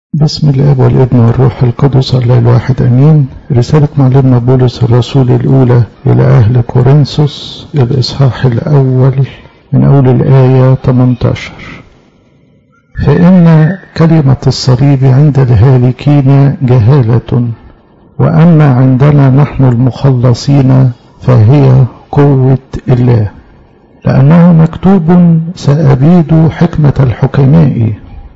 بسم الاب والابن والروح القدس الله الواحد امين رساله معلمنا بولس الرسول الاولى الى اهل كورنثوس الاصحاح الاول من اول الايه 18 فان كلمه الصليب عند الهالكين جهاله واما عندنا نحن المخلصين فهي قوه الله لانه مكتوب سابيد حكمه الحكماء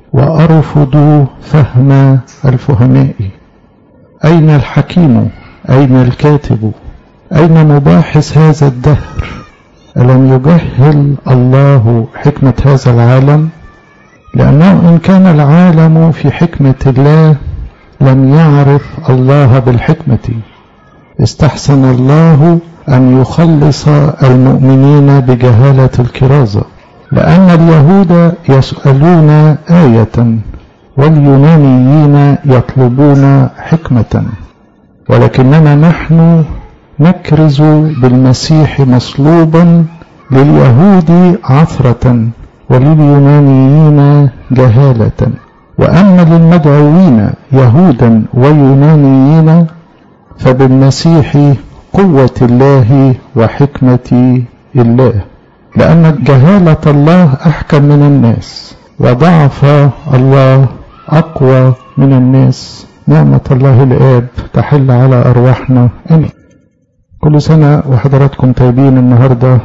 وأرفض فهم الفهماء أين الحكيم أين الكاتب أين مباحث هذا الدهر ألم يجهل الله حكمة هذا العالم لأنه إن كان العالم في حكمة الله لم يعرف الله بالحكمة استحسن الله أن يخلص المؤمنين بجهالة الكرازة لأن اليهود يسألون آية واليونانيين يطلبون حكمة ولكننا نحن نكرز بالمسيح مصلوبا لليهود عثرة ولليونانيين جهالة وأما للمدعوين يهودا ويونانيين فبالمسيح قوة الله وحكمة الله لأن جهالة الله أحكم من الناس وضعف الله أقوى من الناس نعمة الله الآب تحل على أرواحنا أمين كل سنة وحضراتكم طيبين النهاردة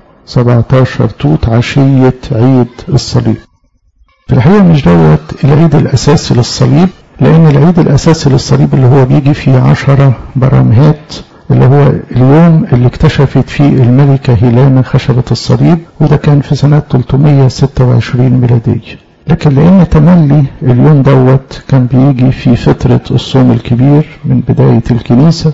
17 توت عشية عيد الصليب في الحقيقة مش دوت العيد الأساسي للصليب لأن العيد الأساسي للصليب اللي هو بيجي فيه عشرة برامهات اللي هو اليوم اللي اكتشفت فيه الملكة هيلانا خشبة الصليب وده كان في سنة 326 ميلادية لكن لأن تملي اليوم دوت كان بيجي في فترة الصوم الكبير من بداية الكنيسة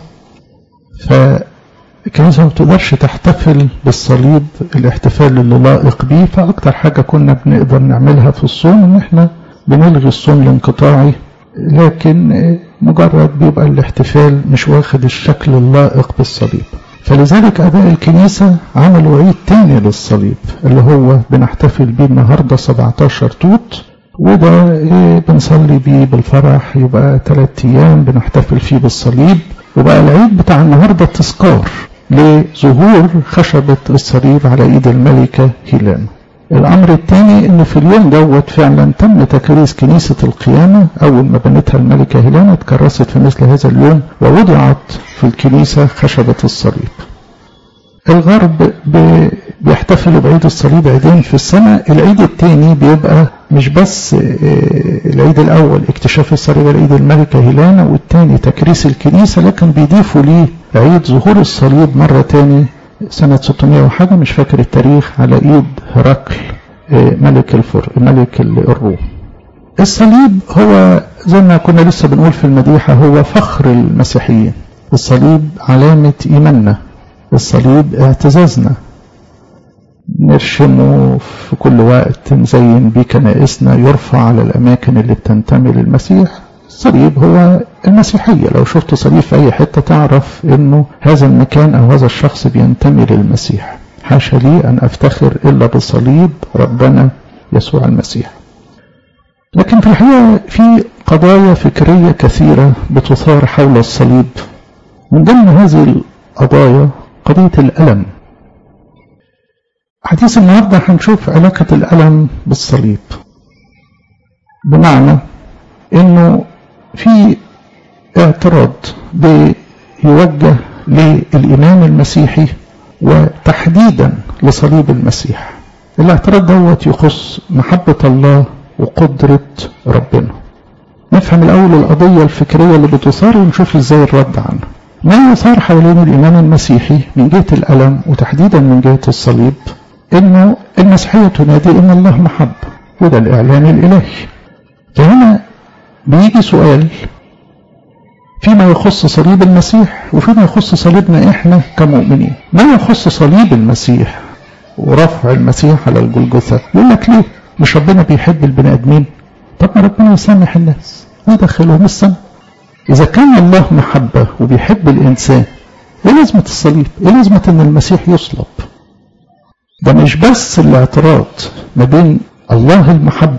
فالكنيسة ما بتقدرش تحتفل بالصليب الاحتفال اللي لائق بيه فأكتر حاجة كنا بنقدر نعملها في الصوم إن احنا بنلغي الصوم الانقطاعي لكن مجرد بيبقى الاحتفال مش واخد الشكل اللائق بالصليب فلذلك أباء الكنيسة عملوا عيد تاني للصليب اللي هو بنحتفل بيه النهاردة 17 توت وده بنصلي بيه بالفرح يبقى ثلاث أيام بنحتفل فيه بالصليب وبقى العيد بتاع النهاردة تذكار لظهور خشبة الصليب على إيد الملكة هيلانا الأمر الثاني إن في اليوم دوت فعلا تم تكريس كنيسة القيامة أول ما بنتها الملكة هيلانا اتكرست في مثل هذا اليوم ووضعت في الكنيسة خشبة الصليب. الغرب بيحتفلوا بعيد الصليب عيدين في السنة، العيد الثاني بيبقى مش بس العيد الأول اكتشاف الصليب على إيد الملكة هيلانا والثاني تكريس الكنيسة لكن بيضيفوا ليه عيد ظهور الصليب مرة تاني سنة 600 وحاجة مش فاكر التاريخ على ايد هرقل ملك الفر ملك الروم الصليب هو زي ما كنا لسه بنقول في المديحة هو فخر المسيحيين الصليب علامة إيماننا الصليب اعتزازنا نرشمه في كل وقت نزين بيه كنائسنا يرفع على الأماكن اللي بتنتمي للمسيح الصليب هو المسيحية لو شفت صليب في أي حتة تعرف أنه هذا المكان أو هذا الشخص بينتمي للمسيح حاشا لي أن أفتخر إلا بصليب ربنا يسوع المسيح لكن في الحقيقة في قضايا فكرية كثيرة بتثار حول الصليب من ضمن هذه القضايا قضية الألم حديث النهاردة هنشوف علاقة الألم بالصليب بمعنى أنه في اعتراض بيوجه للإمام المسيحي وتحديدا لصليب المسيح الاعتراض دوت يخص محبة الله وقدرة ربنا نفهم الأول القضية الفكرية اللي بتثار ونشوف ازاي الرد عنها ما يثار حوالين الإمام المسيحي من جهة الألم وتحديدا من جهة الصليب إنه المسيحية تنادي إن الله محبة وده الإعلان الإلهي فهنا بيجي سؤال فيما يخص صليب المسيح وفيما يخص صليبنا احنا كمؤمنين ما يخص صليب المسيح ورفع المسيح على الجلجثة يقول لك ليه مش ربنا بيحب البني ادمين طب ما ربنا يسامح الناس ويدخلهم السماء اذا كان الله محبة وبيحب الانسان ايه لازمة الصليب ايه لازمة ان المسيح يصلب ده مش بس الاعتراض ما بين الله المحبة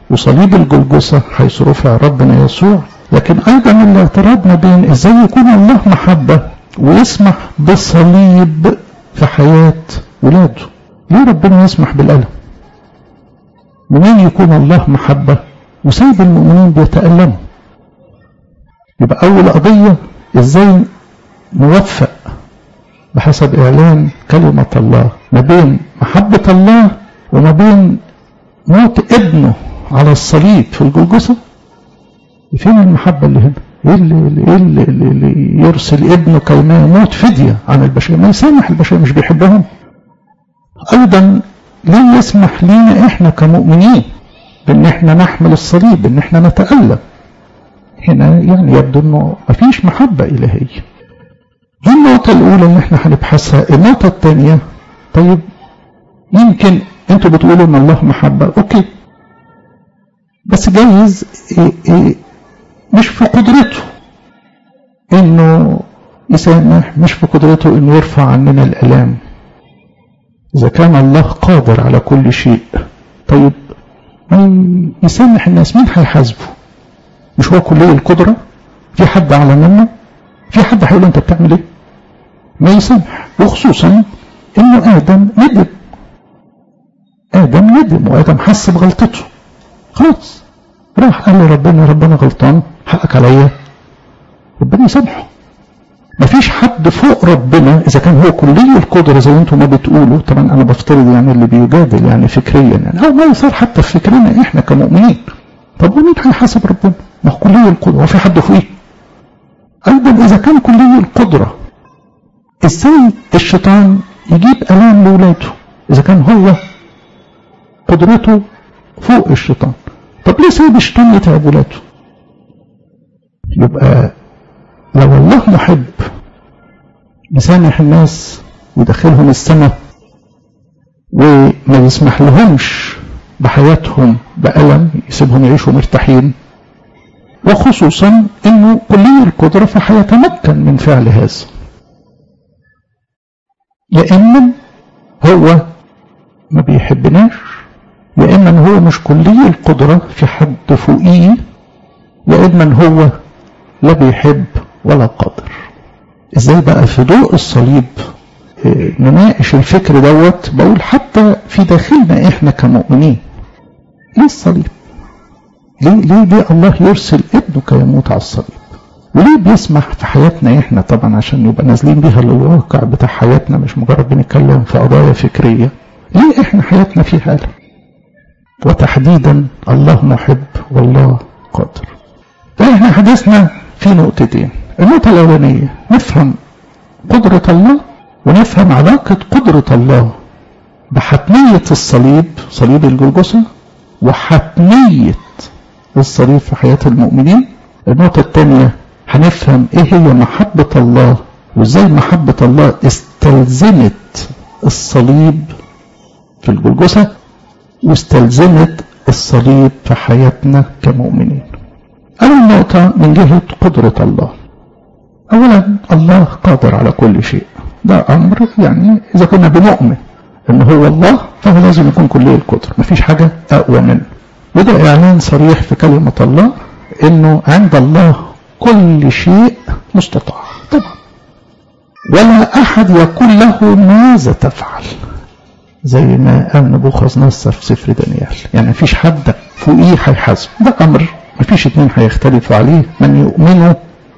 وصليب الجلجسة حيث رفع ربنا يسوع لكن أيضا الاعتراض ما بين إزاي يكون الله محبة ويسمح بصليب في حياة ولاده ليه ربنا يسمح بالألم منين يكون الله محبة وسايب المؤمنين بيتألموا يبقى أول قضية إزاي نوفق بحسب إعلان كلمة الله ما بين محبة الله وما بين موت ابنه على الصليب في الجلجسة فين المحبة اللي هنا ايه اللي, إيه اللي, اللي, اللي يرسل ابنه كيما يموت فدية عن البشرية ما يسامح البشرية مش بيحبهم ايضا ليه يسمح لينا احنا كمؤمنين بان احنا نحمل الصليب ان احنا نتألم هنا يعني يبدو انه مفيش محبة الهية دي النقطة الاولى اللي احنا هنبحثها النقطة الثانية طيب يمكن انتوا بتقولوا ان الله محبة اوكي بس جايز إيه إيه مش في قدرته انه يسامح مش في قدرته انه يرفع عننا الالام اذا كان الله قادر على كل شيء طيب ما يسامح الناس مين هيحاسبه مش هو كلية القدرة في حد اعلى منه في حد هيقول انت بتعمل ايه ما يسامح وخصوصا انه ادم ندم ادم ندم وادم حس بغلطته خلاص راح قال لربنا ربنا غلطان حقك عليا ربنا يسامحه مفيش حد فوق ربنا اذا كان هو كلي القدره زي انتم ما بتقولوا طبعا انا بفترض يعني اللي بيجادل يعني فكريا يعني او ما يصير حتى في فكرنا احنا كمؤمنين طب ومين هيحاسب ربنا؟ ما هو كلي القدره هو في حد فوقيه؟ ايضا اذا كان كلي القدره ازاي الشيطان يجيب الام لاولاده اذا كان هو قدرته فوق الشيطان طب ليه سايب الشيطان يتعب ولاده يبقى لو الله محب يسامح الناس ويدخلهم السماء وما يسمح لهمش بحياتهم بألم يسيبهم يعيشوا مرتاحين وخصوصا انه كلي القدرة فهيتمكن من فعل هذا يا اما هو ما بيحبناش يا اما هو مش كلي القدرة في حد فوقيه يا اما هو لا بيحب ولا قادر ازاي بقى في ضوء الصليب نناقش الفكر دوت بقول حتى في داخلنا احنا كمؤمنين ليه الصليب ليه ليه ليه الله يرسل ابنه كيموت على الصليب وليه بيسمح في حياتنا احنا طبعا عشان نبقى نازلين بيها للواقع بتاع حياتنا مش مجرد بنتكلم في قضايا فكريه ليه احنا حياتنا فيها ألم وتحديدا الله محب والله قادر فاحنا حديثنا في نقطتين النقطة الأولانية نفهم قدرة الله ونفهم علاقة قدرة الله بحتمية الصليب صليب الجلجسة وحتمية الصليب في حياة المؤمنين النقطة الثانية هنفهم ايه هي محبة الله وازاي محبة الله استلزمت الصليب في الجلجسة واستلزمت الصليب في حياتنا كمؤمنين أول نقطة من جهة قدرة الله أولا الله قادر على كل شيء ده أمر يعني إذا كنا بنؤمن إن هو الله فهو لازم يكون كلية القدر مفيش حاجة أقوى منه وده إعلان صريح في كلمة الله إنه عند الله كل شيء مستطاع طبعا ولا أحد يقول له ماذا تفعل زي ما قال نبوخذ نصر في سفر دانيال يعني مفيش حد فوقيه هيحاسب ده أمر مفيش اتنين هيختلفوا عليه من يؤمنوا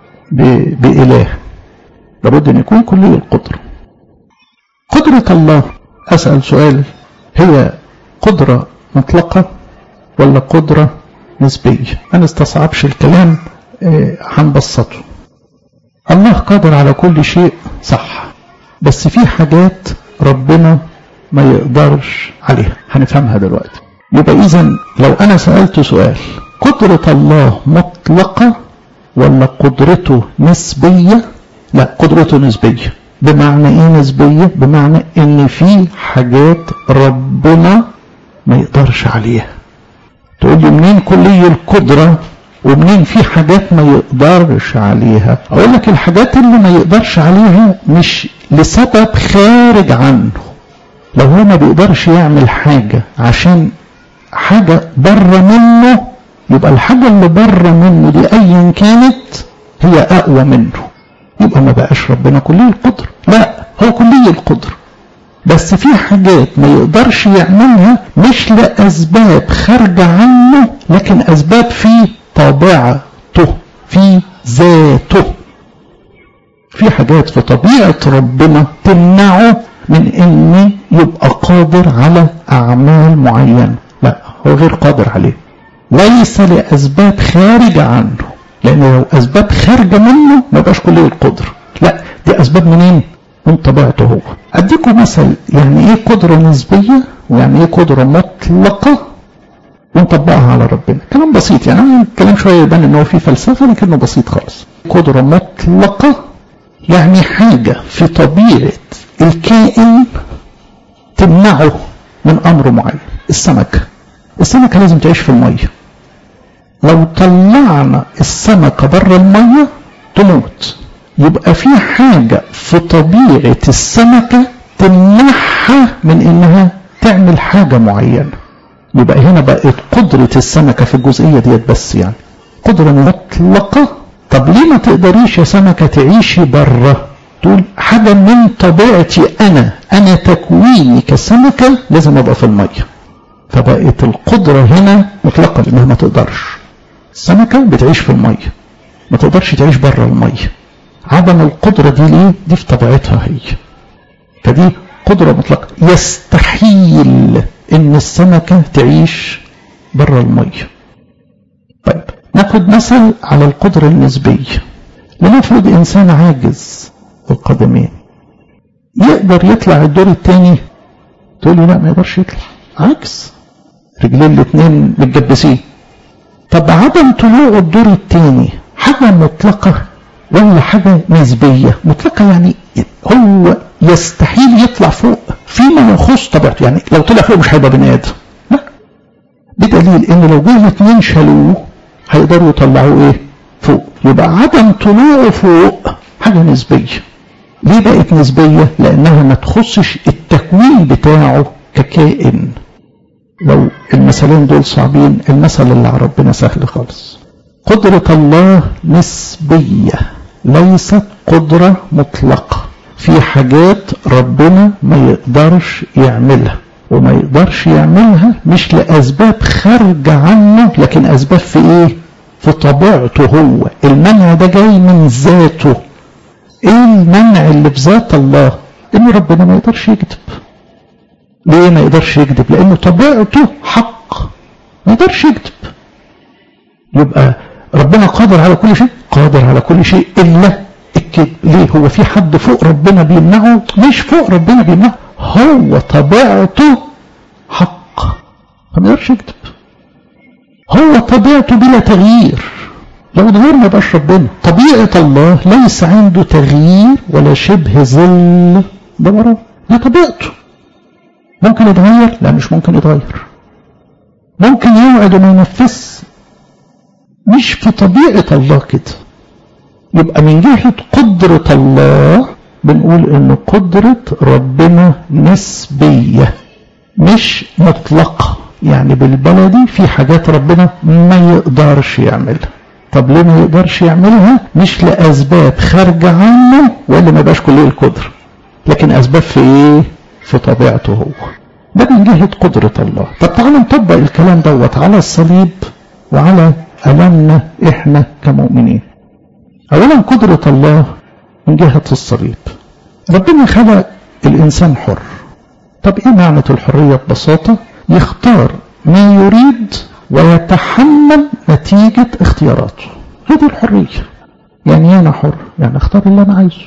بإله لابد أن يكون كلي القدرة قدرة الله أسأل سؤال هي قدرة مطلقة ولا قدرة نسبية ما نستصعبش الكلام هنبسطه الله قادر على كل شيء صح بس في حاجات ربنا ما يقدرش عليها هنفهمها دلوقتي يبقى إذا لو أنا سألت سؤال قدرة الله مطلقة ولا قدرته نسبية لا قدرته نسبية بمعنى ايه نسبية بمعنى ان في حاجات ربنا ما يقدرش عليها تقول لي منين كلية القدرة ومنين في حاجات ما يقدرش عليها اقول لك الحاجات اللي ما يقدرش عليها مش لسبب خارج عنه لو هو ما بيقدرش يعمل حاجة عشان حاجة بره منه يبقى الحاجة اللي بره منه دي أيا كانت هي أقوى منه يبقى ما بقاش ربنا كلي القدر لا هو كلي القدر بس في حاجات ما يقدرش يعملها مش لأسباب خارجة عنه لكن أسباب في طبيعته في ذاته في حاجات في طبيعة ربنا تمنعه من ان يبقى قادر على اعمال معينة لا هو غير قادر عليه ليس لاسباب خارجة عنه لان لو اسباب خارجة منه ما يبقاش كلية القدر لا دي اسباب منين من طبيعته هو اديكم مثل يعني ايه قدرة نسبية ويعني ايه قدرة مطلقة ونطبقها على ربنا كلام بسيط يعني الكلام شوية يبان ان هو فيه فلسفة لكنه بسيط خالص قدرة مطلقة يعني حاجة في طبيعة الكائن تمنعه من أمر معين السمكة السمكة لازم تعيش في المية لو طلعنا السمكة بره المية تموت يبقى في حاجة في طبيعة السمكة تمنعها من انها تعمل حاجة معينة يبقى هنا بقت قدرة السمكة في الجزئية ديت بس يعني قدرة مطلقة طب ليه ما تقدريش يا سمكة تعيشي بره تقول حاجة من طبيعتي أنا أنا تكويني كسمكة لازم أبقى في المية فبقت القدرة هنا مطلقة لأنها ما تقدرش السمكة بتعيش في المية ما تقدرش تعيش بره المية عدم القدرة دي ليه دي في طبيعتها هي فدي قدرة مطلقة يستحيل ان السمكة تعيش بره المية طيب ناخد مثل على القدرة النسبية لنفرض انسان عاجز القدمين يقدر يطلع الدور الثاني تقول لي لا ما يقدرش يطلع عكس رجلين الاثنين متجبسين طب عدم طلوع الدور الثاني حاجة مطلقة ولا حاجة نسبية مطلقة يعني هو يستحيل يطلع فوق فيما يخص طبيعته يعني لو طلع فوق مش هيبقى بني ادم لا بدليل ان لو جه الاثنين شالوه هيقدروا يطلعوه ايه فوق يبقى عدم طلوعه فوق حاجة نسبية ليه بقت نسبية لانها ما تخصش التكوين بتاعه ككائن لو المثلين دول صعبين المثل اللي على ربنا سهل خالص قدرة الله نسبية ليست قدرة مطلقة في حاجات ربنا ما يقدرش يعملها وما يقدرش يعملها مش لأسباب خارجة عنه لكن أسباب في إيه؟ في طبيعته هو المنع ده جاي من ذاته إيه المنع اللي في ذات الله؟ إن ربنا ما يقدرش يكذب ليه ما يقدرش يكذب؟ لأنه طبيعته حق ما يقدرش يكذب يبقى ربنا قادر على كل شيء قادر على كل شيء إلا الكذب ليه هو في حد فوق ربنا بيمنعه مش فوق ربنا بيمنعه هو طبيعته حق ما يقدرش يكذب هو طبيعته بلا تغيير لو اتغير ما يبقاش ربنا طبيعة الله ليس عنده تغيير ولا شبه ظل دوران دي طبيعته ممكن يتغير لا مش ممكن يتغير ممكن يوعد وما ينفذش مش في طبيعة الله كده يبقى من جهة قدرة الله بنقول ان قدرة ربنا نسبية مش مطلقة يعني بالبلدي في حاجات ربنا ما يقدرش يعملها طب ليه ما يقدرش يعملها مش لأسباب خارجة عنه ولا ما يبقاش كله القدر لكن أسباب في إيه في طبيعته هو ده من جهة قدرة الله طب تعالوا نطبق الكلام دوت على الصليب وعلى ألمنا إحنا كمؤمنين أولا قدرة الله من جهة الصليب ربنا خلق الإنسان حر طب إيه معنى الحرية ببساطة يختار ما يريد ويتحمل نتيجة اختياراته هذه الحرية يعني أنا حر يعني اختار اللي أنا عايزه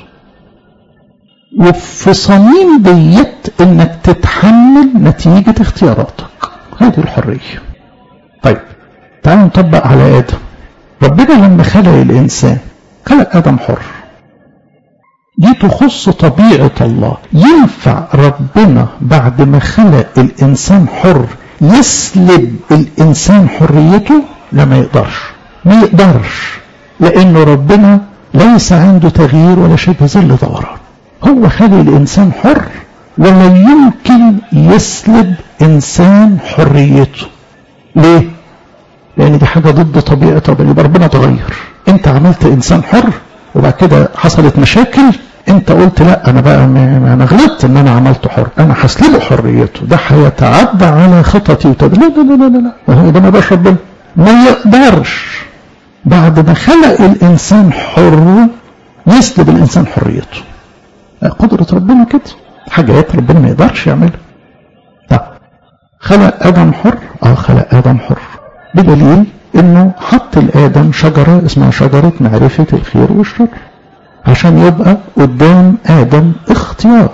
وفي صميم ديت انك تتحمل نتيجة اختياراتك هذه الحرية طيب تعالوا نطبق على آدم ربنا لما خلق الإنسان خلق آدم حر دي تخص طبيعة الله ينفع ربنا بعد ما خلق الإنسان حر يسلب الإنسان حريته لا ما يقدرش ما يقدرش لأنه ربنا ليس عنده تغيير ولا شبه ظل دوران هو خلق الإنسان حر ولا يمكن يسلب إنسان حريته ليه لان دي حاجه ضد طبيعه ربنا يبقى ربنا اتغير انت عملت انسان حر وبعد كده حصلت مشاكل انت قلت لا انا بقى انا غلطت ان انا عملته حر انا هسلبه حريته ده هيتعدى على خططي وتد... لا لا لا لا لا ما هو ده ما يقدرش ربنا ما يقدرش بعد ما خلق الانسان حر يسلب الانسان حريته قدرة ربنا كده حاجات ربنا ما يقدرش يعملها طب خلق ادم حر اه خلق ادم حر بدليل انه حط لادم شجرة اسمها شجرة معرفة الخير والشر عشان يبقى قدام ادم اختيار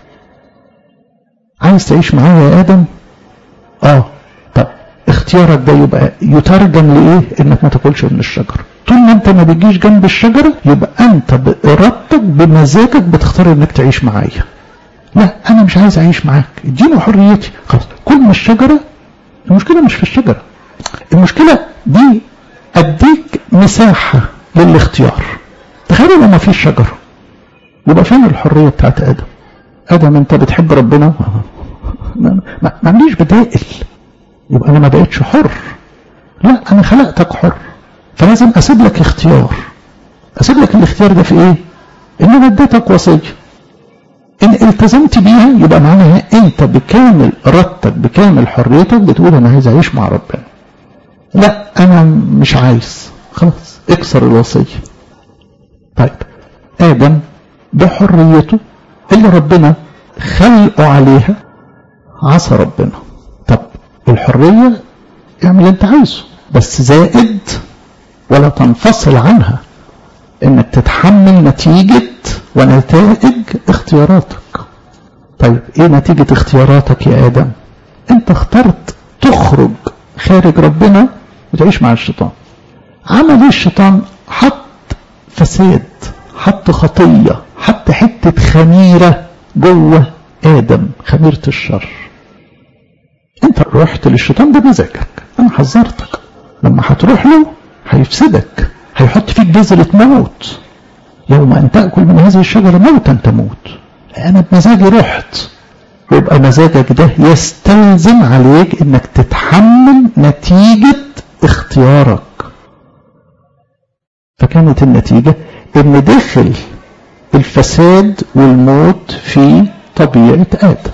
عايز تعيش معايا يا ادم اه طب اختيارك ده يبقى يترجم لايه انك ما تاكلش من الشجره طول ما انت ما بتجيش جنب الشجره يبقى انت بارادتك بمزاجك بتختار انك تعيش معايا لا انا مش عايز اعيش معاك اديني حريتي خلاص كل ما الشجره المشكله مش في الشجره المشكله دي اديك مساحه للاختيار تخيل لو ما فيش شجره يبقى فين الحريه بتاعت ادم ادم انت بتحب ربنا ما, ما, ما عنديش بدائل يبقى انا ما بقتش حر لا انا خلقتك حر فلازم اسيب لك اختيار اسيب لك الاختيار ده في ايه ان انا اديتك وصيه ان التزمت بيها يبقى معناها انت بكامل ارادتك بكامل حريتك بتقول انا عايز اعيش مع ربنا لا انا مش عايز خلاص اكسر الوصيه طيب ادم بحريته اللي ربنا خلقه عليها عصى ربنا طب الحريه اعمل اللي انت عايزه بس زائد ولا تنفصل عنها انك تتحمل نتيجة ونتائج اختياراتك طيب ايه نتيجة اختياراتك يا ادم انت اخترت تخرج خارج ربنا وتعيش مع الشيطان عمل ايه الشيطان حط فساد حط خطية حط حتة خميرة جوه ادم خميرة الشر انت رحت للشيطان ده بمزاجك انا حذرتك لما هتروح له هيفسدك هيحط فيك بذرة موت يوم أن تأكل من هذه الشجرة موتا تموت أنا بمزاجي رحت ويبقى مزاجك ده يستلزم عليك انك تتحمل نتيجة اختيارك فكانت النتيجة ان دخل الفساد والموت في طبيعة آدم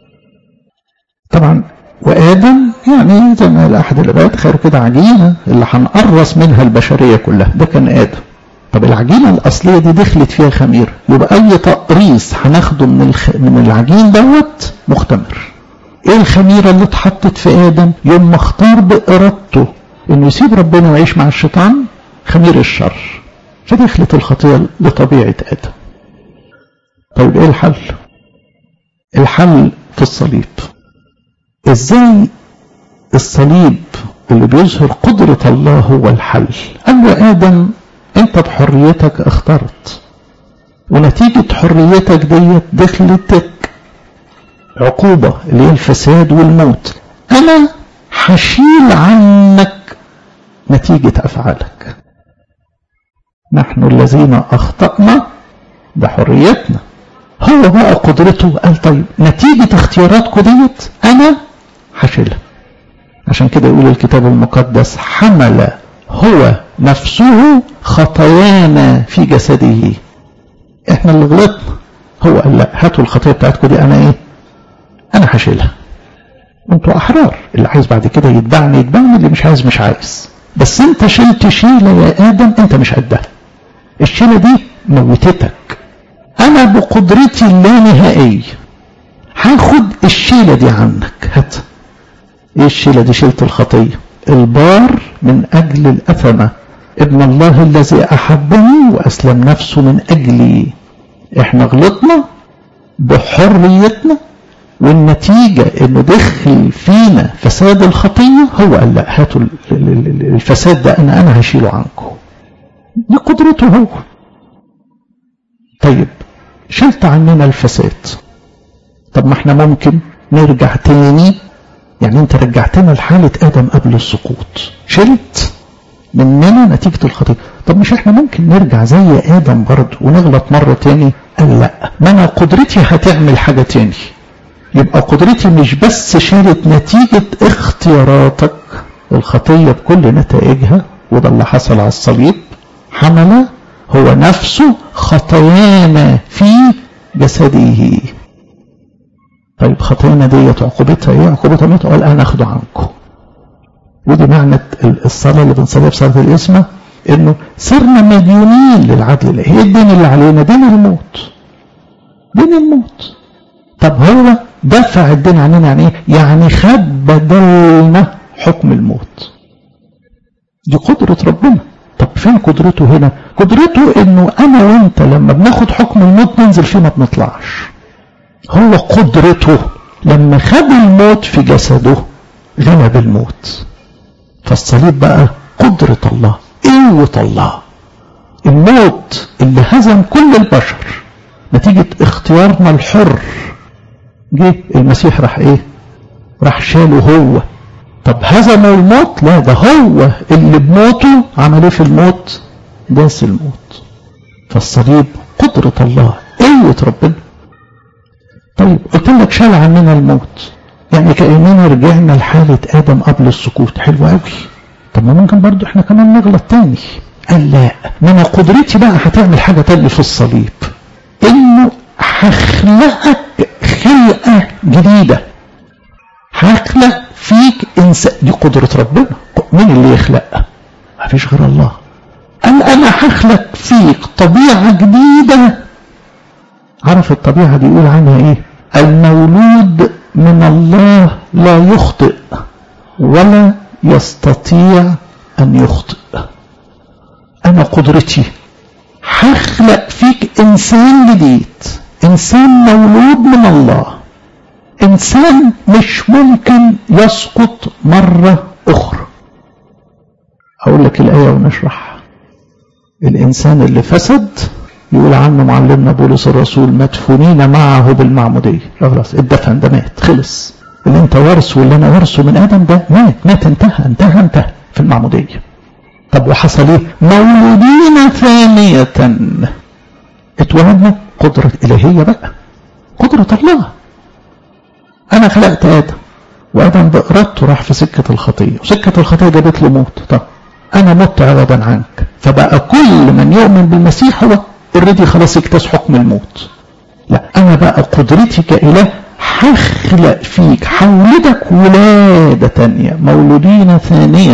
طبعا وآدم يعني زي ما قال أحد الآباء تخيلوا كده عجينة اللي هنقرص منها البشرية كلها ده كان آدم طب العجينة الأصلية دي دخلت فيها خميرة يبقى أي تقريص هناخده من الخ... من العجين دوت مختمر إيه الخميرة اللي اتحطت في آدم يوم ما اختار بإرادته إنه يسيب ربنا ويعيش مع الشيطان خمير الشر فدخلت الخطية لطبيعة آدم طيب إيه الحل؟ الحل في الصليب ازاي الصليب اللي بيظهر قدرة الله هو الحل قال له آدم انت بحريتك اخترت ونتيجة حريتك ديت دخلتك عقوبة اللي هي الفساد والموت انا هشيل عنك نتيجة افعالك نحن الذين اخطأنا بحريتنا هو بقى قدرته قال طيب نتيجة اختياراتكم ديت انا هشيلها عشان كده يقول الكتاب المقدس حمل هو نفسه خطايانا في جسده احنا اللي غلطنا هو قال لا هاتوا الخطيه بتاعتكم دي انا ايه انا هشيلها انتوا احرار اللي عايز بعد كده يتبعني يتبعني اللي مش عايز مش عايز بس انت شلت شيله يا ادم انت مش قدها الشيله دي موتتك انا بقدرتي اللانهائيه هاخد الشيله دي عنك هات ايه الشيله دي شيله الخطيه البار من اجل الاثمه ابن الله الذي احبني واسلم نفسه من اجلي احنا غلطنا بحريتنا والنتيجة انه دخل فينا فساد الخطية هو قال لا هاتوا الفساد ده انا انا هشيله عنكم دي قدرته هو طيب شلت عننا الفساد طب ما احنا ممكن نرجع تاني يعني انت رجعتنا لحالة ادم قبل السقوط شلت مننا نتيجة الخطيئة طب مش احنا ممكن نرجع زي ادم برضه ونغلط مرة تاني قال لا ما انا قدرتي هتعمل حاجة تاني يبقى قدرتي مش بس شالت نتيجة اختياراتك الخطية بكل نتائجها وده اللي حصل على الصليب حمل هو نفسه خطايانا في جسده طيب خطايانا ديت عقوبتها ايه عقوبتها موت قال انا اخده عنكم ودي معنى الصلاة اللي بنصليها بصلاة الاسمة انه صرنا مديونين للعدل هي الدين اللي علينا دين الموت دين الموت طب هو دفع الدين عننا يعني ايه يعني خد بدلنا حكم الموت دي قدرة ربنا طب فين قدرته هنا قدرته انه انا وانت لما بناخد حكم الموت ننزل فيه ما بنطلعش هو قدرته لما خد الموت في جسده غلب الموت فالصليب بقى قدرة الله قوة الله الموت اللي هزم كل البشر نتيجة اختيارنا الحر جه المسيح راح ايه راح شاله هو طب هزموا الموت لا ده هو اللي بموته عمل ايه في الموت داس الموت فالصليب قدرة الله قوة ربنا طيب قلت لك شال عننا الموت يعني كأننا رجعنا لحالة آدم قبل السقوط حلو قوي طب ما ممكن برضو احنا كمان نغلط تاني قال لا ما انا قدرتي بقى هتعمل حاجة تاني في الصليب انه هخلقك خلقة جديدة هخلق فيك انسان دي قدرة ربنا مين اللي يخلق ما فيش غير الله قال انا هخلق فيك طبيعة جديدة عرف الطبيعة دي يقول عنها ايه المولود من الله لا يخطئ ولا يستطيع ان يخطئ انا قدرتي هخلق فيك انسان جديد انسان مولود من الله انسان مش ممكن يسقط مرة اخرى اقول لك الاية ونشرحها الانسان اللي فسد يقول عنه معلمنا بولس الرسول مدفونين معه بالمعمودية خلاص الدفن ده مات خلص اللي انت ورثه واللي انا ورثه من ادم ده مات مات انتهى انتهى انتهى في المعمودية طب وحصل ايه مولودين ثانية اتولدنا قدرة الهية بقى قدرة الله انا خلقت ادم وادم بارادته راح في سكة الخطية وسكة الخطية جابت له موت طب انا مت عوضا عنك فبقى كل من يؤمن بالمسيح هو اوريدي خلاص اجتاز حكم الموت لا انا بقى قدرتي كاله هخلق فيك هولدك ولادة تانية مولودين ثانية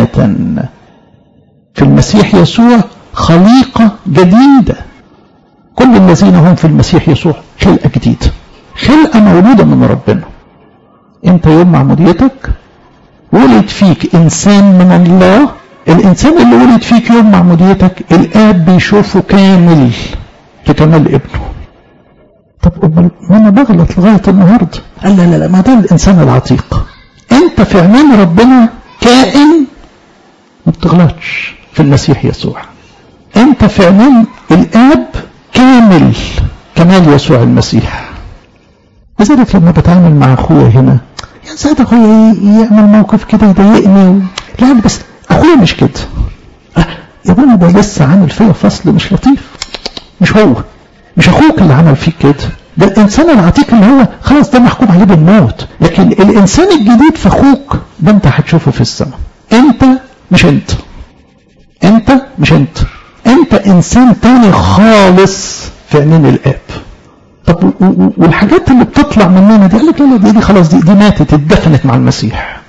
في المسيح يسوع خليقة جديدة كل الذين هم في المسيح يسوع خلقة جديدة خلقة مولودة من ربنا انت يوم معموديتك ولد فيك انسان من الله الانسان اللي ولد فيك يوم معموديتك الاب بيشوفه كامل في كمال ابنه طب امال ما انا بغلط لغايه النهارده قال لا لا لا ما ده الانسان العتيق انت في عينين ربنا كائن ما بتغلطش في المسيح يسوع انت في عينين الاب كامل كمال يسوع المسيح لذلك لما بتعامل مع اخويا هنا يا سيد اخويا يعمل موقف كده يضايقني لا بس اخويا مش كده يا ابني ده لسه عامل فيا فصل مش لطيف مش هو مش اخوك اللي عمل فيك كده ده الانسان العتيق اللي هو خلاص ده محكوم عليه بالموت لكن الانسان الجديد في اخوك ده انت هتشوفه في السماء انت مش انت انت مش انت انت انسان تاني خالص في عينين الاب طب والحاجات اللي بتطلع مننا دي قال لك لا لا دي, دي خلاص دي, دي ماتت اتدفنت مع المسيح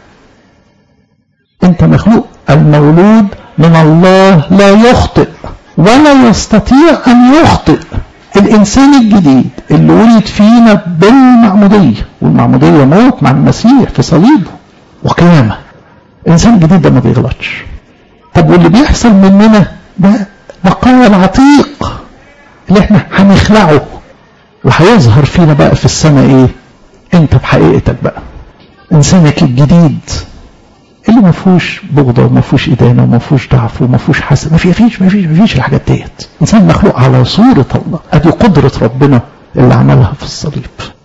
انت مخلوق المولود من الله لا يخطئ ولا يستطيع ان يخطئ الانسان الجديد اللي ولد فينا بالمعموديه والمعموديه موت مع المسيح في صليبه وقيامه الانسان الجديد ده ما بيغلطش طب واللي بيحصل مننا ده بقايا العتيق اللي احنا هنخلعه وهيظهر فينا بقى في السماء ايه انت بحقيقتك بقى انسانك الجديد اللي ما فيهوش بغضه وما فيهوش ادانه وما فيهوش ضعف وما فيهوش حسد ما فيش ما فيش ما فيش الحاجات ديت انسان مخلوق على صوره الله ادي قدره ربنا اللي عملها في الصليب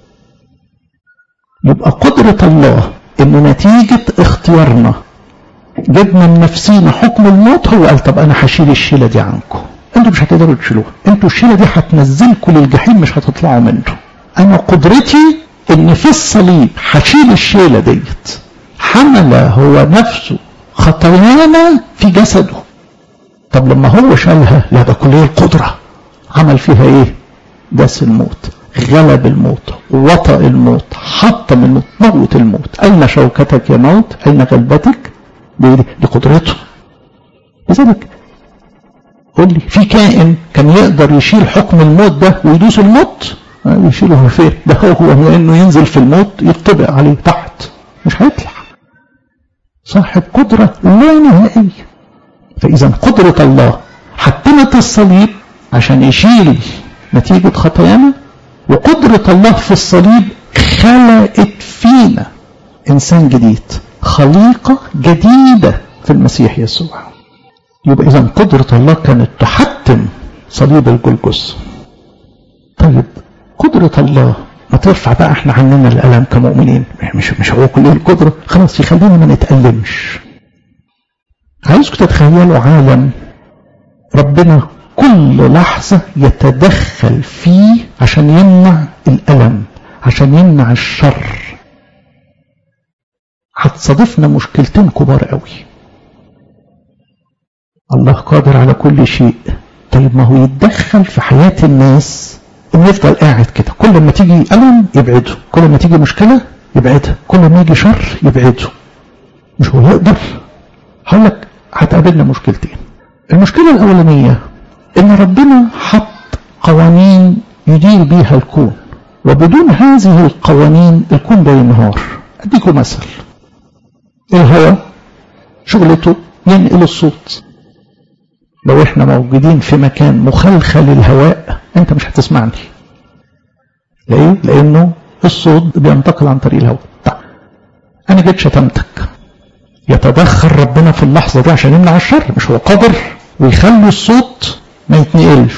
يبقى قدره الله ان نتيجه اختيارنا جبنا لنفسينا حكم الموت هو قال طب انا هشيل الشيله دي عنكم انتوا مش هتقدروا تشيلوها انتوا الشيله دي هتنزلكم للجحيم مش هتطلعوا منه انا قدرتي ان في الصليب هشيل الشيله ديت حمل هو نفسه خطايانا في جسده طب لما هو شالها لا ده كلية القدرة عمل فيها ايه داس الموت غلب الموت وطأ الموت حطم الموت موت الموت أين شوكتك يا موت أين غلبتك بقدرته لذلك قول لي في كائن كان يقدر يشيل حكم الموت ده ويدوس الموت يشيله فين ده هو هو انه ينزل في الموت يطبق عليه تحت مش هيطلع صاحب قدرة لا نهائية فإذا قدرة الله حتمت الصليب عشان يشيل نتيجة خطايانا وقدرة الله في الصليب خلقت فينا إنسان جديد خليقة جديدة في المسيح يسوع يبقى إذا قدرة الله كانت تحتم صليب الجلجس طيب قدرة الله ما ترفع بقى احنا عننا الألم كمؤمنين مش مش هو كل القدرة خلاص يخلينا ما نتألمش عايزكم تتخيلوا عالم ربنا كل لحظة يتدخل فيه عشان يمنع الألم عشان يمنع الشر هتصادفنا مشكلتين كبار قوي الله قادر على كل شيء طيب ما هو يتدخل في حياة الناس انه يفضل قاعد كده كل ما تيجي ألم يبعده كل ما تيجي مشكلة يبعدها كل ما يجي شر يبعده مش هو يقدر هقول لك هتقابلنا مشكلتين المشكلة الأولانية إن ربنا حط قوانين يدير بيها الكون وبدون هذه القوانين الكون ده ينهار أديكم مثل الهواء شغلته ينقل الصوت لو احنا موجودين في مكان مخلخل الهواء انت مش هتسمعني ليه؟ لانه الصوت بينتقل عن طريق الهواء طيب انا جيت شتمتك يتدخل ربنا في اللحظة دي عشان يمنع الشر مش هو قادر ويخلي الصوت ما يتنقلش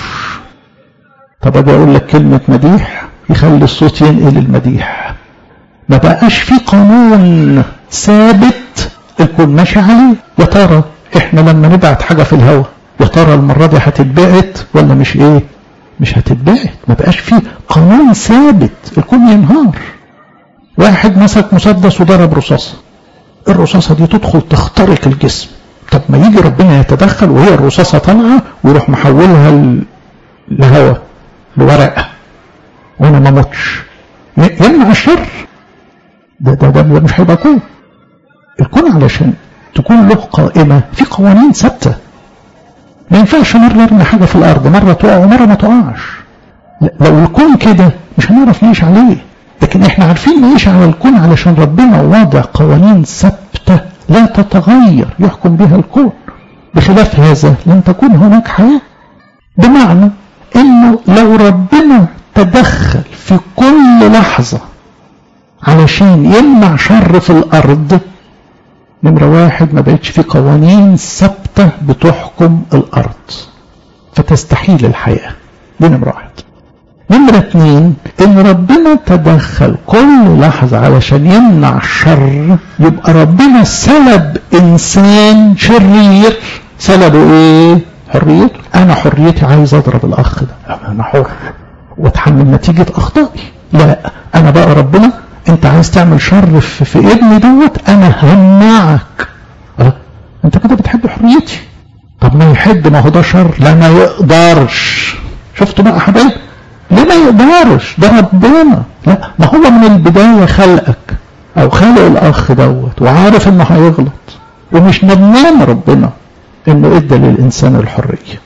طب اجي اقول لك كلمة مديح يخلي الصوت ينقل المديح ما بقاش في قانون ثابت الكون ماشي عليه يا ترى احنا لما نبعت حاجة في الهواء يا ترى المرة دي هتتبعت ولا مش ايه مش هتتبعت ما بقاش في قانون ثابت الكون ينهار واحد مسك مسدس وضرب رصاصة الرصاصة دي تدخل تخترق الجسم طب ما يجي ربنا يتدخل وهي الرصاصة طالعة ويروح محولها لهواء لورقة وانا ما موتش يمنع الشر ده ده ده مش هيبقى كون الكون علشان تكون له قائمة في قوانين ثابتة ما ينفعش مرة نرمي حاجة في الأرض مرة تقع ومرة ما تقعش لو الكون كده مش هنعرف نعيش عليه لكن احنا عارفين نعيش على الكون علشان ربنا وضع قوانين ثابتة لا تتغير يحكم بها الكون بخلاف هذا لن تكون هناك حياة بمعنى انه لو ربنا تدخل في كل لحظة علشان يمنع شر في الأرض نمرة واحد ما بقتش في قوانين ثابتة بتحكم الأرض فتستحيل الحياة دي نمرة واحد نمرة اتنين ان ربنا تدخل كل لحظة علشان يمنع الشر يبقى ربنا سلب انسان شرير سلبه ايه حريته انا حريتي عايز اضرب الاخ ده انا حر واتحمل نتيجة اخطائي لا انا بقى ربنا انت عايز تعمل شر في, في ابني دوت انا همنعك أه؟ انت كده بتحب حريتي طب ما يحب ما هو ده شر لا ما يقدرش شفتوا بقى حبايب ليه ما يقدرش ده ربنا لا ما هو من البداية خلقك او خلق الاخ دوت وعارف انه هيغلط ومش ندمان ربنا انه ادى للانسان الحرية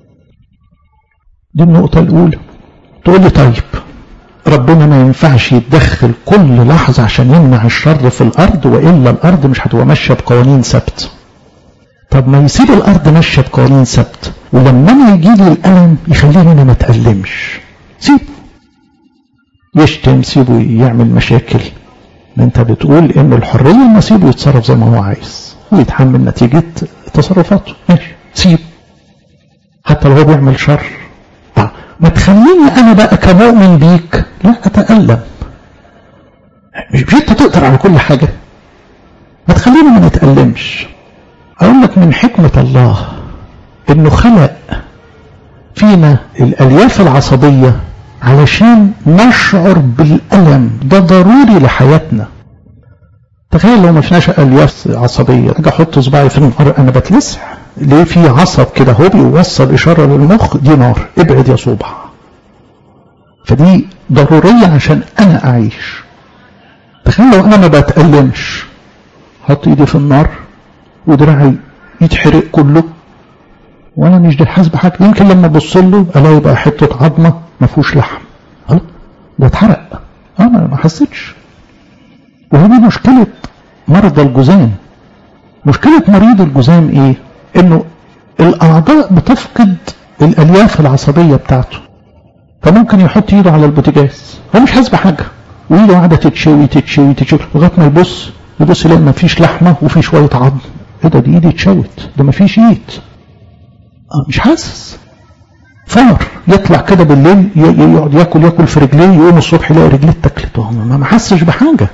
دي النقطة الاولى تقول لي طيب ربنا ما ينفعش يتدخل كل لحظة عشان يمنع الشر في الارض والا الارض مش هتبقى ماشية بقوانين ثابتة طب ما يسيب الارض ماشية بقوانين ثابتة ولما انا يجي لي الالم يخليني انا ما اتألمش سيبه يشتم سيبه يعمل مشاكل ما انت بتقول ان الحرية ان سيبه يتصرف زي ما هو عايز ويتحمل نتيجة تصرفاته ماشي سيب حتى لو هو بيعمل شر طب ما تخليني انا بقى كمؤمن بيك لا اتألم مش مش انت تقدر على كل حاجة ما تخلينا ما نتألمش اقول لك من حكمة الله انه خلق فينا الالياف العصبية علشان نشعر بالألم ده ضروري لحياتنا تخيل لو ما فيناش الياف عصبيه اجي احط صباعي في النار انا بتلسع ليه في عصب كده هو بيوصل اشاره للمخ دي نار ابعد يا صبع فدي ضروريه عشان انا اعيش تخيل لو انا ما بتألمش حط ايدي في النار ودراعي يتحرق كله وانا مش دي حاسب حاجه يمكن لما ابص له الاقي بقى حته عظمه ما فيهوش لحم خلاص ده اتحرق انا ما حسيتش وهي دي مشكله مرضى الجذام مشكله مريض الجذام ايه انه الاعضاء بتفقد الالياف العصبيه بتاعته فممكن يحط ايده على البوتاجاز هو مش حاسس بحاجه وايده قاعده تتشوي تتشوي تتشوي لغايه ما يبص يبص يلاقي ما فيش لحمه وفي شويه عظم ايه ده دي ايدي اتشوت ده ما فيش ايد آه مش حاسس فار يطلع كده بالليل يقعد ياكل ياكل في رجليه يقوم الصبح يلاقي رجليه اتاكلت ما حسش بحاجه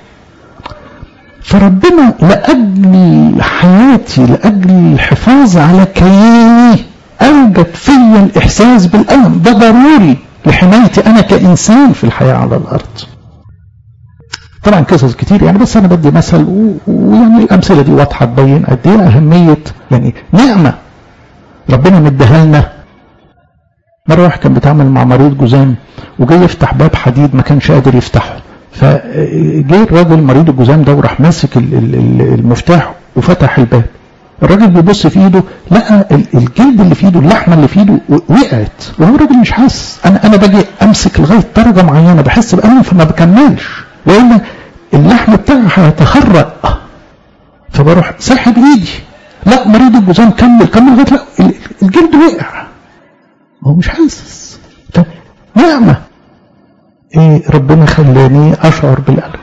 فربنا لاجل حياتي لاجل الحفاظ على كياني اوجد فيا الاحساس بالالم ده ضروري لحمايتي انا كانسان في الحياه على الارض طبعا قصص كتير يعني بس انا بدي مثل ويعني الامثله دي واضحه تبين قد ايه اهميه يعني نعمه ربنا مديها لنا مره واحد كان بيتعامل مع مريض جذام وجاي يفتح باب حديد ما كانش قادر يفتحه فجه الراجل مريض الجذام ده وراح ماسك المفتاح وفتح الباب الراجل بيبص في ايده لقى الجلد اللي في ايده اللحمه اللي في ايده وقعت وهو الراجل مش حاسس انا انا باجي امسك لغايه درجه معينه بحس بالم فما بكملش لان اللحم بتاعها هيتخرق فبروح ساحب ايدي لا مريض الجذام كمل كمل لغايه لا الجلد وقع هو مش حاسس نعمه ايه ربنا خلاني اشعر بالالم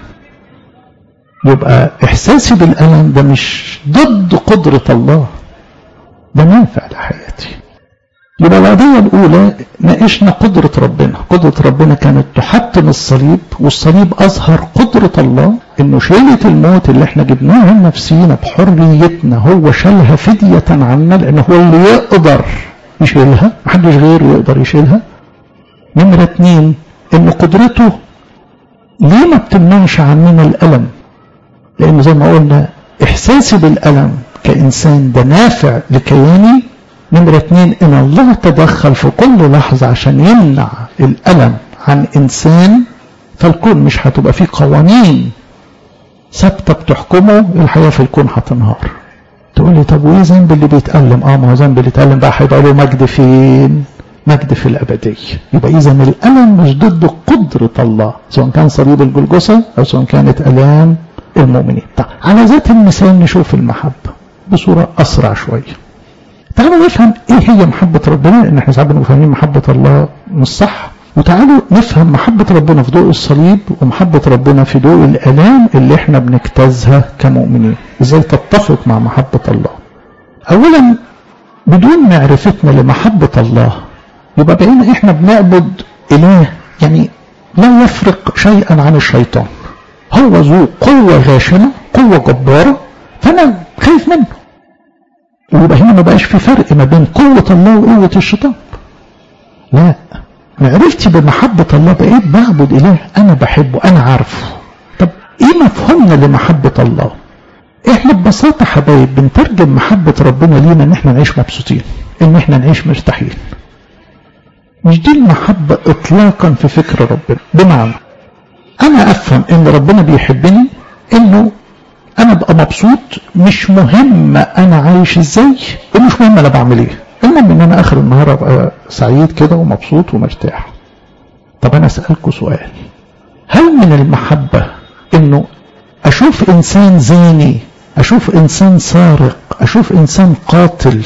يبقى احساسي بالالم ده مش ضد قدره الله ده نافع لحياتي يبقى القضية الأولى ناقشنا قدرة ربنا قدرة ربنا كانت تحطم الصليب والصليب أظهر قدرة الله إنه شيلة الموت اللي احنا جبناها لنفسينا بحريتنا هو شالها فدية عنا لأنه هو اللي يقدر يشيلها محدش غيره يقدر يشيلها نمرة اتنين إن قدرته ليه ما بتمنعش عننا الألم لأن زي ما قلنا إحساسي بالألم كإنسان ده نافع لكياني نمرة اتنين ان الله تدخل في كل لحظة عشان يمنع الألم عن إنسان فالكون مش هتبقى فيه قوانين ثابتة بتحكمه الحياة في الكون هتنهار تقول لي طب وايه ذنب اللي بيتألم اه ما هو ذنب اللي يتألم بقى هيبقى له مجد فين مجد في الأبدية يبقى إذا الألم مش ضد قدرة الله سواء كان صليب الجلجسة أو سواء كانت ألام المؤمنين طيب على ذات المثال نشوف المحبة بصورة أسرع شوية تعالوا نفهم ايه هي محبة ربنا لان احنا ساعات بنبقى فاهمين محبة الله مش صح وتعالوا نفهم محبة ربنا في ضوء الصليب ومحبة ربنا في ضوء الآلام اللي احنا بنجتازها كمؤمنين ازاي تتفق مع محبة الله اولا بدون معرفتنا لمحبة الله يبقى بقينا احنا بنعبد اله يعني لا يفرق شيئا عن الشيطان هو ذو قوة غاشمة قوة جبارة فانا خايف منه ويبقى هنا ما بقاش في فرق ما بين قوة الله وقوة الشيطان لا معرفتي بمحبة الله بقيت بعبد إله أنا بحبه أنا عارفه طب إيه مفهومنا لمحبة الله إحنا ببساطة حبايب بنترجم محبة ربنا لينا إن إحنا نعيش مبسوطين إن إحنا نعيش مرتاحين مش دي المحبة إطلاقا في فكر ربنا بمعنى أنا أفهم إن ربنا بيحبني إنه انا ابقى مبسوط مش مهم انا عايش ازاي ومش مهم انا بعمل ايه المهم ان انا اخر النهار ابقى سعيد كده ومبسوط ومرتاح طب انا اسالكم سؤال هل من المحبه انه اشوف انسان زاني اشوف انسان سارق اشوف انسان قاتل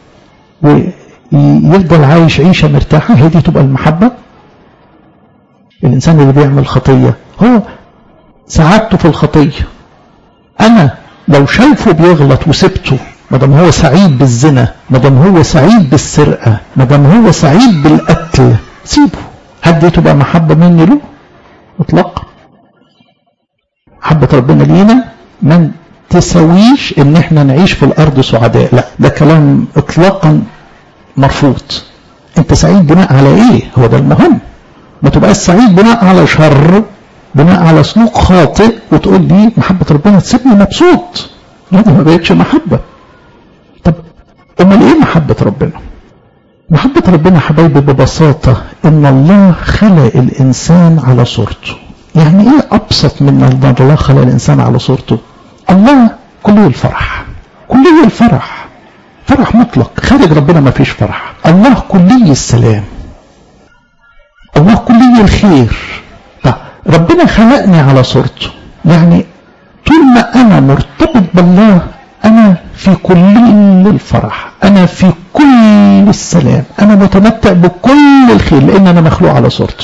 ويفضل عايش عيشه مرتاحه هي دي تبقى المحبه الانسان اللي بيعمل خطيه هو سعادته في الخطيه انا لو شايفه بيغلط وسبته ما دام هو سعيد بالزنا ما دام هو سعيد بالسرقه ما دام هو سعيد بالقتل سيبه هل دي تبقى محبه مني له اطلاقا محبه ربنا لينا ما تسويش ان احنا نعيش في الارض سعداء لا ده كلام اطلاقا مرفوض انت سعيد بناء على ايه هو ده المهم ما تبقاش سعيد بناء على شر بناء على سلوك خاطئ وتقول لي محبة ربنا تسيبني مبسوط لا دي ما بقتش محبة طب امال ايه محبة ربنا محبة ربنا حبايبي ببساطة ان الله خلق الانسان على صورته يعني ايه ابسط من ان الله خلق الانسان على صورته الله كلي الفرح كلي الفرح فرح مطلق خارج ربنا ما فيش فرح الله كلي السلام الله كلي الخير طيب ربنا خلقني على صورته يعني طول ما انا مرتبط بالله انا في كل الفرح انا في كل السلام انا متمتع بكل الخير لان انا مخلوق على صورته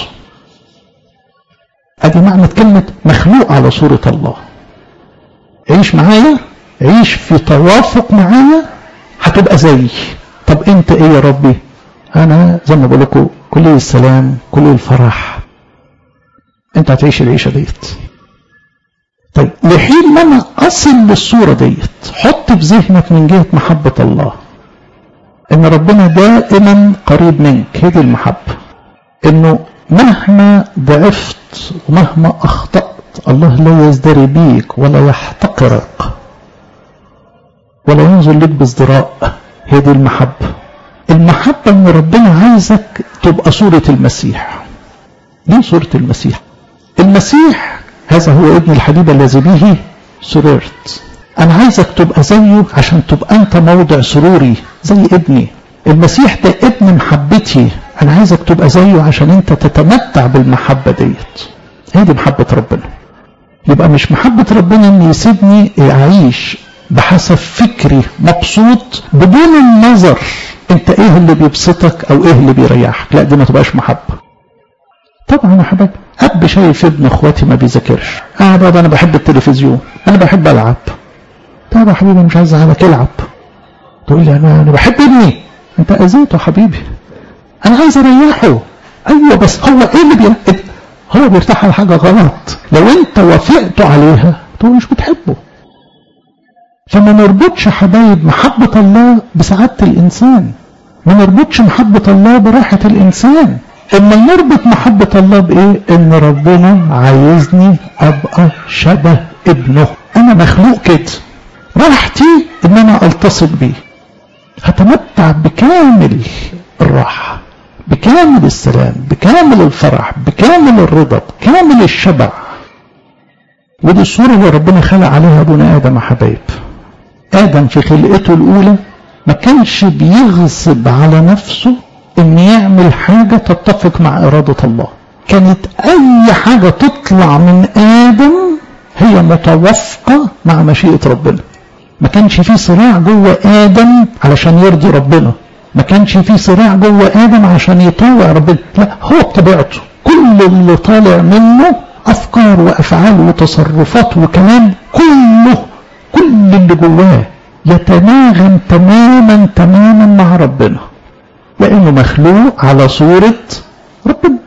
ادي معنى كلمة مخلوق على صورة الله عيش معايا عيش في توافق معايا هتبقى زيي طب انت ايه يا ربي انا زي ما بقول لكم كل السلام كل الفرح انت هتعيش العيشه ديت طيب لحين ما انا اصل للصوره ديت حط في ذهنك من جهه محبه الله ان ربنا دائما قريب منك هي دي المحبه انه مهما ضعفت ومهما اخطات الله لا يزدري بيك ولا يحتقرك ولا ينظر لك بازدراء هي دي المحبة المحبة ان ربنا عايزك تبقى صورة المسيح ليه صورة المسيح المسيح هذا هو ابن الحبيب الذي به سررت انا عايزك تبقى زيه عشان تبقى انت موضع سروري زي ابني المسيح ده ابن محبتي انا عايزك تبقى زيه عشان انت تتمتع بالمحبة ديت هي دي محبة ربنا يبقى مش محبة ربنا ان يسيبني اعيش بحسب فكري مبسوط بدون النظر انت ايه اللي بيبسطك او ايه اللي بيريحك لا دي ما تبقاش محبة طبعا يا حبايبي اب شايف ابن اخواتي ما بيذاكرش قاعد آه انا بحب التلفزيون انا بحب العب طب يا حبيبي مش عايز اعملك العب تقول لي انا انا بحب ابني انت اذيته حبيبي انا عايز اريحه ايوه بس هو ايه اللي بي... هو بيرتاح على حاجه غلط لو انت وافقت عليها تقول مش بتحبه فما نربطش حبايب محبة الله بسعادة الإنسان ما نربطش محبة الله براحة الإنسان إما نربط محبة الله بإيه إن ربنا عايزني أبقى شبه ابنه أنا مخلوق كده راحتي إن أنا ألتصق بيه هتمتع بكامل الراحة بكامل السلام بكامل الفرح بكامل الرضا بكامل الشبع ودي الصورة اللي ربنا خلق عليها ابونا آدم يا حبايب آدم في خلقته الأولى ما كانش بيغصب على نفسه إن يعمل حاجة تتفق مع إرادة الله كانت أي حاجة تطلع من آدم هي متوافقة مع مشيئة ربنا ما كانش في صراع جوه آدم علشان يرضي ربنا ما كانش في صراع جوه آدم عشان يطاوع ربنا لا هو بطبيعته كل اللي طالع منه أفكار وأفعال وتصرفات وكلام كله كل اللي جواه يتناغم تماما تماما مع ربنا لانه مخلوق على صورة ربنا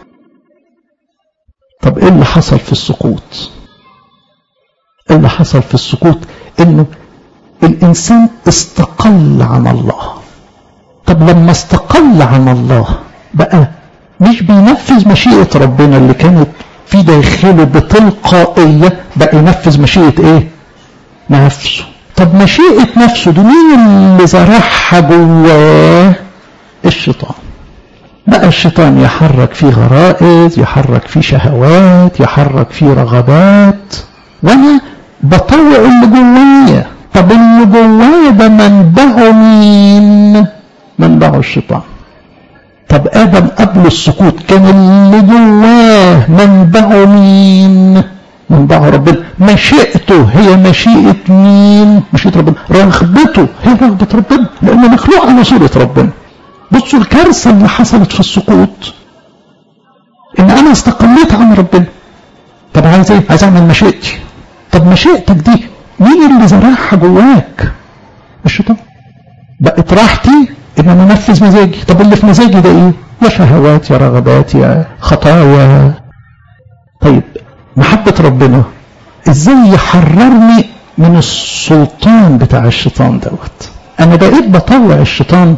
طب ايه اللي حصل في السقوط ايه اللي حصل في السقوط انه الانسان استقل عن الله طب لما استقل عن الله بقى مش بينفذ مشيئة ربنا اللي كانت في داخله بتلقائية بقى ينفذ مشيئة ايه نفسه طب مشيئة نفسه دي مين اللي زرعها جواه الشيطان بقى الشيطان يحرك فيه غرائز يحرك فيه شهوات يحرك فيه رغبات وانا بطوع اللي جوايا طب اللي جوايا ده منبعه مين منبعه الشيطان طب ادم قبل السقوط كان اللي جواه منبعه مين منبعه ربنا مشيئته هي مشيئة مين مشيئة ربنا رغبته هي رغبة ربنا لأنه مخلوق على صورة ربنا بصوا الكارثة اللي حصلت في السقوط إن أنا استقليت عن ربنا طب عايز إيه؟ عايز أعمل مشيئتي طب مشيئتك دي مين اللي زرعها جواك؟ الشيطان بقت راحتي إن أنا أنفذ مزاجي طب اللي في مزاجي ده إيه؟ يا شهوات يا رغبات يا خطايا طيب محبة ربنا ازاي يحررني من السلطان بتاع الشيطان دوت انا بقيت بطوع الشيطان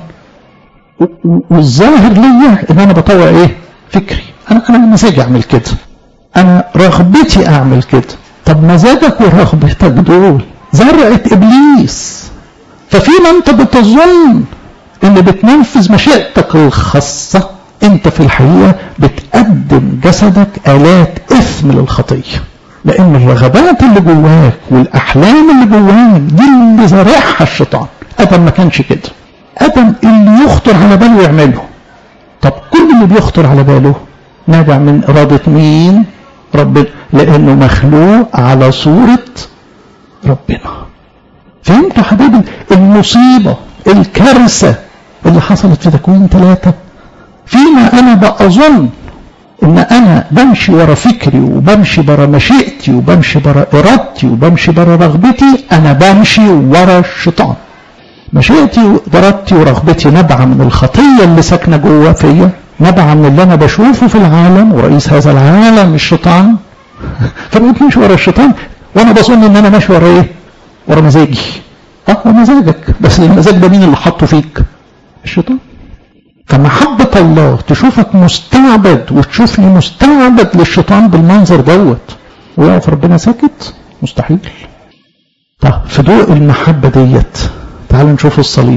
والظاهر ليا ان انا بطوع ايه فكري انا انا مزاجي اعمل كده انا رغبتي اعمل كده طب مزاجك ورغبتك دول زرعة ابليس ففيما انت بتظن ان بتنفذ مشيئتك الخاصة انت في الحقيقة بتقدم جسدك آلات اثم للخطية لان الرغبات اللي جواك والاحلام اللي جواك دي اللي زارعها الشيطان ادم ما كانش كده ادم اللي يخطر على باله يعمله طب كل اللي بيخطر على باله نابع من إرادة مين ربنا لأنه مخلوق على صورة ربنا فهمتوا حبيبي المصيبة الكارثة اللي حصلت في تكوين ثلاثة فيما أنا بأظن إن أنا بمشي ورا فكري وبمشي ورا مشيئتي وبمشي ورا إرادتي وبمشي ورا رغبتي أنا بمشي ورا الشيطان مشيئتي وإرادتي ورغبتي نابعة من الخطية اللي ساكنة جوه فيا نابعة من اللي أنا بشوفه في العالم ورئيس هذا العالم الشيطان فبقيت ماشي ورا الشيطان وأنا بظن إن أنا ماشي ورا إيه؟ ورا مزاجي اه هو مزاجك بس المزاج ده مين اللي حطه فيك؟ الشيطان فمحبة الله تشوفك مستعبد وتشوفني مستعبد للشيطان بالمنظر دوت ويقف ربنا ساكت مستحيل طب في ضوء المحبة ديت تعالوا نشوف الصليب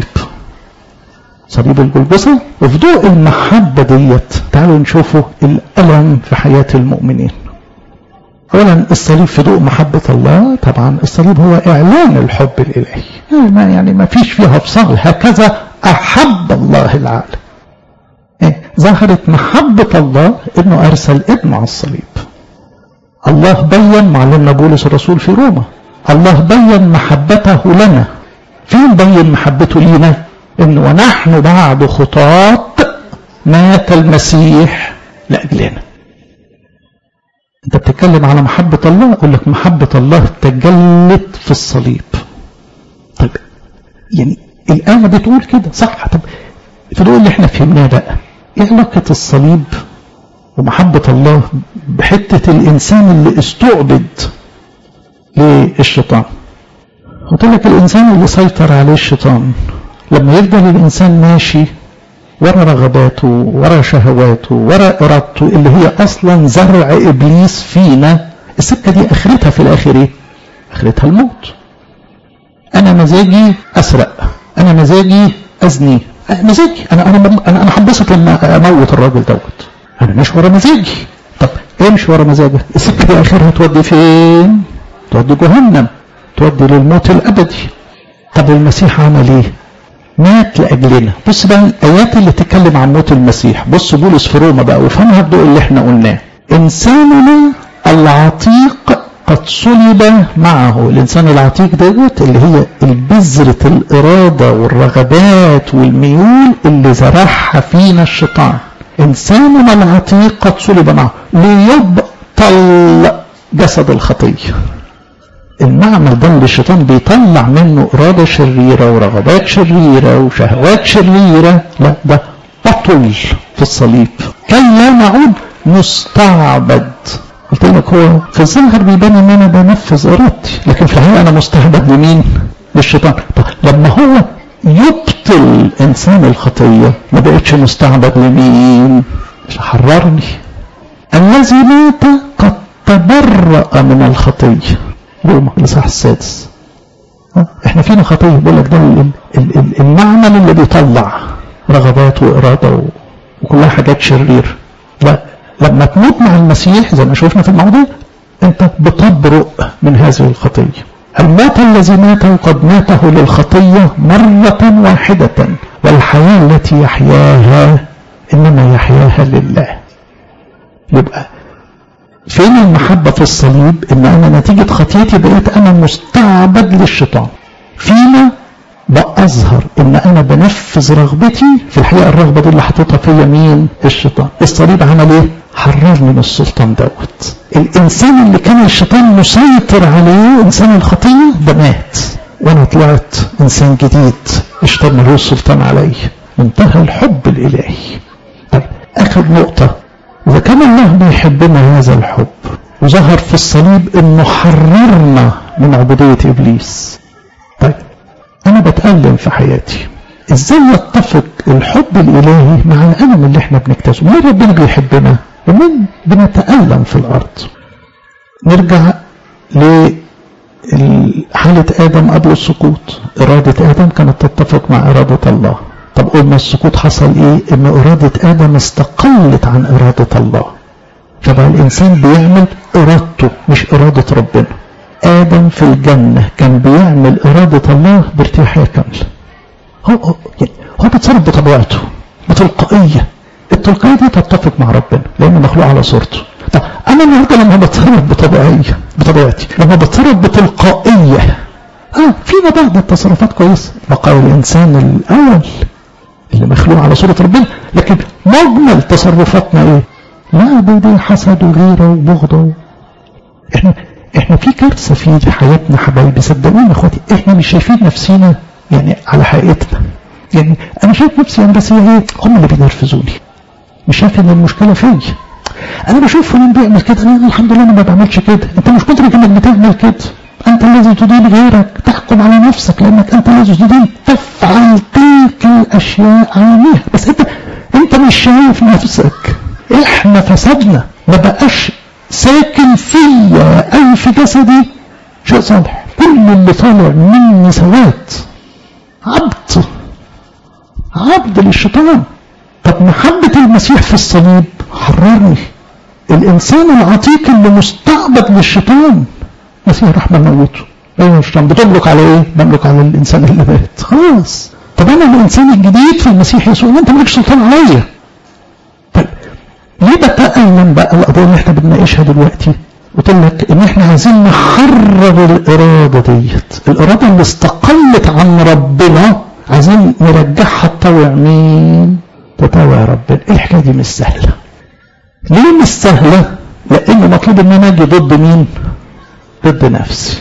صليب الجلجسة وفي ضوء المحبة ديت تعالوا نشوفوا الألم في حياة المؤمنين أولا الصليب في ضوء محبة الله طبعا الصليب هو إعلان الحب الإلهي يعني, يعني ما فيش فيها فصال هكذا أحب الله العالم إيه؟ ظهرت محبة الله إنه أرسل ابنه على الصليب الله بين معلمنا بولس الرسول في روما الله بين محبته لنا فين بين محبته لينا إن ونحن بعد خطاة مات المسيح لأجلنا انت بتتكلم على محبة الله اقول لك محبة الله تجلت في الصليب طيب يعني الآية بتقول كده صح طب في دول اللي احنا فهمناه بقى ايه علاقة الصليب ومحبة الله بحتة الإنسان اللي استعبد للشيطان قلت لك الإنسان اللي سيطر عليه الشيطان لما يفضل الإنسان ماشي ورا رغباته ورا شهواته ورا إرادته اللي هي أصلا زرع إبليس فينا السكة دي آخرتها في الآخر إيه؟ آخرتها الموت أنا مزاجي أسرق أنا مزاجي أزني مزاجي أنا أنا أنا أنا هنبسط لما أموت الراجل دوت أنا مش ورا مزاجي طب امشي ورا مزاجك السكة دي آخرها تودي فين؟ تودي جهنم تودي للموت الأبدي طب المسيح عمل إيه؟ مات لأجلنا بص بقى الآيات اللي تتكلم عن موت المسيح بص بولس في روما بقى وافهمها الضوء اللي احنا قلناه إنساننا العتيق قد صلب معه الإنسان العتيق دوت اللي هي البذرة الإرادة والرغبات والميول اللي زرعها فينا الشيطان إنساننا العتيق قد صلب معه ليبطل جسد الخطيه المعمل ده اللي الشيطان بيطلع منه إرادة شريرة ورغبات شريرة وشهوات شريرة لا ده بطل في الصليب كي لا نعود مستعبد قلت لك هو في الظاهر بيبان ان انا بنفذ ارادتي لكن في الحقيقه انا مستعبد لمين؟ للشيطان طب لما هو يبطل انسان الخطيه ما بقتش مستعبد لمين؟ مش حررني الذي مات قد تبرأ من الخطيه روما الاصحاح السادس احنا فينا خطيه بقول لك ده المعمل اللي بيطلع رغبات واراده وكلها حاجات شرير لا لما تموت مع المسيح زي ما شفنا في الموضوع انت بتبرؤ من هذه الخطيه الموت الذي ماته قد ماته للخطيه مره واحده والحياه التي يحياها انما يحياها لله يبقى فين المحبة في الصليب ان انا نتيجة خطيتي بقيت انا مستعبد للشيطان فيما بأظهر ان انا بنفذ رغبتي في الحقيقة الرغبة دي اللي حاططها فيا مين الشيطان الصليب عمل ايه حررني من السلطان دوت الانسان اللي كان الشيطان مسيطر عليه انسان الخطية ده مات وانا طلعت انسان جديد الشيطان ملوش سلطان علي منتهى الحب الالهي طيب اخر نقطة إذا كان الله بيحبنا هذا الحب وظهر في الصليب إنه حررنا من عبودية إبليس طيب أنا بتألم في حياتي إزاي يتفق الحب الإلهي مع الألم اللي إحنا بنكتسبه؟ ليه ربنا بيحبنا؟ ومن بنتألم في الأرض نرجع لحالة آدم قبل السقوط إرادة آدم كانت تتفق مع إرادة الله طب قلنا السقوط حصل إيه إن إرادة آدم استقلت عن إرادة الله فبقى الإنسان بيعمل إرادته مش إرادة ربنا آدم في الجنة كان بيعمل إرادة الله بارتياحية كاملة هو يعني هو بيتصرف بطبيعته بتلقائية التلقائية دي تتفق مع ربنا لأنه مخلوق على صورته طب أنا النهارده لما بتصرف بطبيعية بطبيعتي لما بتصرف بتلقائية اه فينا بعض التصرفات كويسة بقاء الإنسان الأول اللي مخلوق على صورة ربنا لكن مجمل تصرفاتنا إيه؟ لا دي, دي حسد وغيرة وبغضة احنا احنا في كارثة في حياتنا حبايبي صدقوني يا اخواتي احنا مش شايفين نفسينا يعني على حقيقتنا يعني انا شايف نفسي انا بس ايه هم اللي بينرفزوني مش شايف ان المشكله فيا انا بشوف فلان بيعمل كده انا الحمد لله انا ما بعملش كده انت مش مدرك انك بتعمل كده انت الذي تدين غيرك تحكم على نفسك لانك انت الذي تدين تفعل تلك الاشياء عينيها بس انت انت مش شايف نفسك احنا فسدنا ما بقاش ساكن فيا اي في جسدي شيء صالح كل اللي طالع مني سوات عبد عبد للشيطان طب محبة المسيح في الصليب حررني الإنسان العتيق اللي مستعبد للشيطان المسيح راح موته أيوة الشيطان بتملك على إيه؟ بملك على الإنسان اللي مات خلاص طب أنا الإنسان الجديد في المسيح يسوع أنت مالكش سلطان عليا طيب ليه بتألم بقى القضية اللي احنا بنناقشها دلوقتي؟ قلت لك ان احنا عايزين نحرر الاراده ديت الاراده اللي استقلت عن ربنا عايزين نرجعها تطوع مين تطوع ربنا الحكايه دي مش سهله ليه مش سهله لان مطلوب ان انا اجي ضد مين ضد نفسي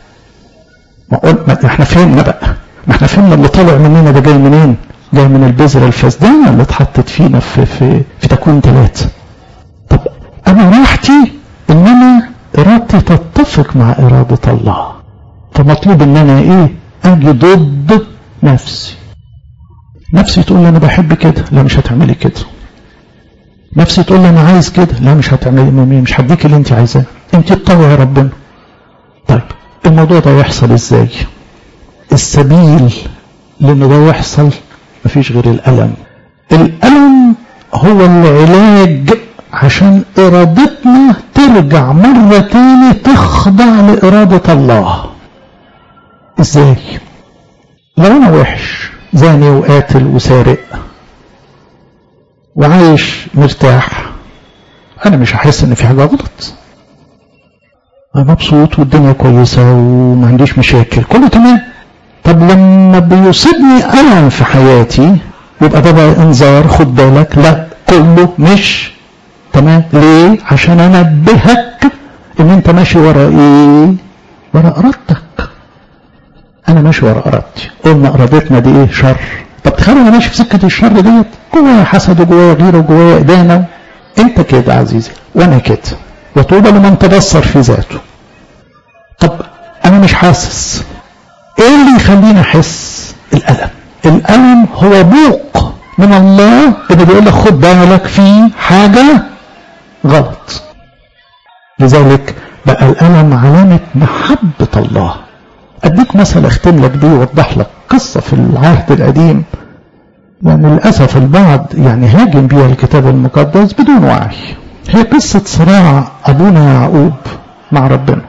ما قلت ما احنا فهمنا بقى ما احنا فهمنا اللي طالع مننا ده جاي منين جاي من البذره الفاسدانه اللي اتحطت فينا في في في تكوين ثلاثه طب انا راحتي ان انا ارادتي تتفق مع اراده الله فمطلوب ان انا ايه اجي ضد نفسي نفسي تقول لي انا بحب كده لا مش هتعملي كده نفسي تقول لي انا عايز كده لا مش هتعملي مش هديك اللي انت عايزاه انت تطوعي ربنا طيب الموضوع ده يحصل ازاي السبيل لان ده يحصل مفيش غير الالم الالم هو العلاج عشان ارادتنا ترجع مرة تاني تخضع لارادة الله ازاي لو انا وحش زاني وقاتل وسارق وعايش مرتاح انا مش هحس ان في حاجه غلط انا مبسوط والدنيا كويسه وما عنديش مشاكل كله تمام طب لما بيصيبني الم في حياتي يبقى ده بقى انذار خد بالك لا كله مش تمام ليه عشان انبهك ان انت ماشي ورا ايه ورا ارادتك انا ماشي ورا ارادتي قلنا ارادتنا دي ايه شر طب تخيل انا ماشي في سكه الشر ديت جوايا حسد وجوايا غيره وجوايا ادانه انت كده عزيزي وانا كده وطوبى لمن تبصر في ذاته طب انا مش حاسس ايه اللي يخليني احس الالم الالم هو بوق من الله اللي بيقول لك خد بالك في حاجه غلط لذلك بقى الالم علامه محبه الله اديك مثل اختم لك بيه يوضح لك قصه في العهد القديم يعني للاسف البعض يعني هاجم بيها الكتاب المقدس بدون وعي هي قصه صراع ابونا يعقوب مع ربنا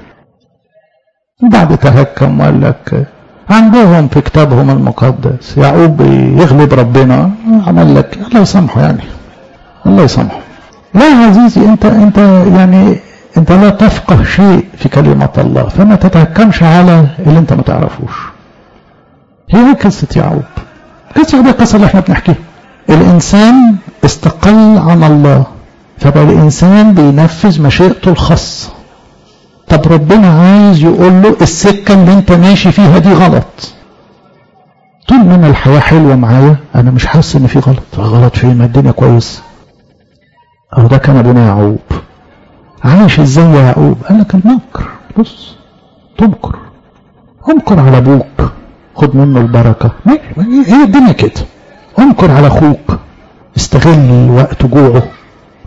بعد تهكم وقال لك عندهم في كتابهم المقدس يعقوب يغلب ربنا عمل لك الله يسامحه يعني الله يسامحه لا يا عزيزي انت انت يعني انت لا تفقه شيء في كلمة الله فما تتهكمش على اللي انت ما تعرفوش هي قصة يعقوب قصة دي القصة اللي احنا بنحكيها الانسان استقل عن الله فبقى الانسان بينفذ مشيئته الخاصة طب ربنا عايز يقول له السكة اللي انت ماشي فيها دي غلط طول ما انا الحياة حلوة معايا انا مش حاسس ان في غلط غلط فين ما الدنيا كويس اهو ده كان ابونا يعقوب عايش ازاي يا يعقوب قال لك المكر بص تمكر امكر على ابوك خد منه البركة هي الدنيا كده امكر على اخوك استغل وقت جوعه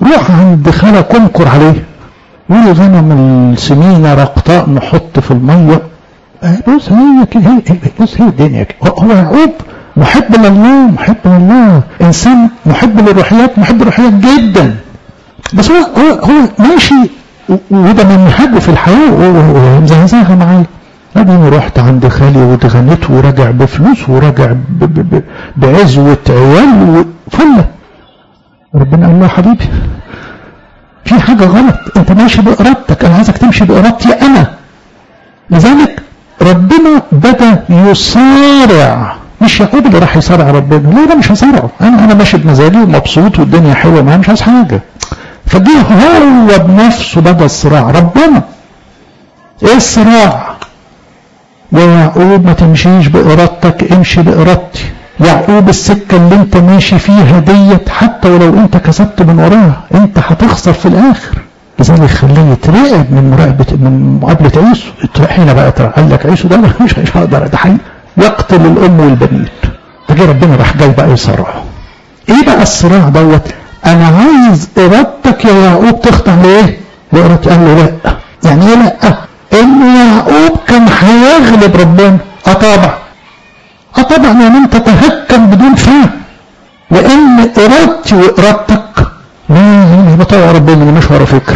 روح عند خالة كنكر عليه يقول غنم السمينة رقطاء نحط في المية بص هي كده هي بص هي الدنيا كده هو يعقوب محب لله محب لله انسان محب للروحيات محب للروحيات جدا بس هو هو هو ماشي وده منهجه في الحياه ومزهزها معايا اديني رحت عند خالي واتغنيت وراجع بفلوس وراجع بعزوة عيال وفلة ربنا قال له يا حبيبي في حاجة غلط انت ماشي بإرادتك انا عايزك تمشي بإرادتي انا لذلك ربنا بدأ يصارع مش يعقوب اللي راح يصارع ربنا لا ده مش هصارعه انا انا ماشي بمزاجي ومبسوط والدنيا حلوه معايا مش عايز حاجه فجه هو بنفسه بدا الصراع ربنا ايه الصراع يا يعقوب ما تمشيش بارادتك امشي بارادتي يعقوب السكه اللي انت ماشي فيها ديت حتى ولو انت كسبت من وراها انت هتخسر في الاخر لذلك خليه يترعب من مراقبه من مقابله عيسو هنا بقى قال لك عيسو ده مش مش هقدر ده حي يقتل الام والبنين فجي ربنا راح جاي بقى يصارعه ايه بقى الصراع دوت انا عايز ارادتك يا يعقوب تخضع لايه؟ لارادتي قال له لا يعني ايه لا؟ ان يعقوب كان هيغلب ربنا اه طبعا اه طبعا يعني انت تهكم بدون فهم لان ارادتي وارادتك ما بطوع ربنا مش ورا فكري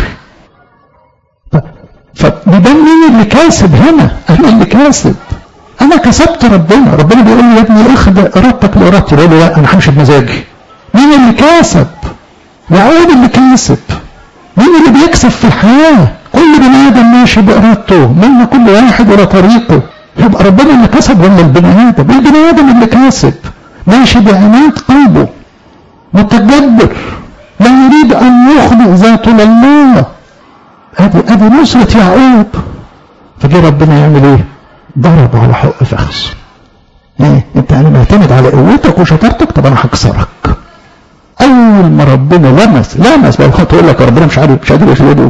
فبيبان مين اللي كاسب هنا انا اللي كاسب انا كسبت ربنا ربنا بيقول لي يا ابني اخد ارادتك لارادتي يقول له لا انا همشي بمزاجي مين اللي كاسب يعقوب اللي كاسب مين اللي بيكسب في الحياه كل بني ادم ماشي بارادته منا كل واحد الى طريقه يبقى ربنا اللي كسب ولا البني ادم البني ادم اللي كاسب ماشي بعناد قلبه متجبر لا يريد ان يخضع ذاته لله ادي ادي نصرة يعقوب فجي ربنا يعمل ايه؟ ضربه على حق فخذ ايه انت انا معتمد على قوتك وشطارتك طب انا هكسرك اول ما ربنا لمس لمس بقى تقول لك ربنا مش عارف مش قادر يخلده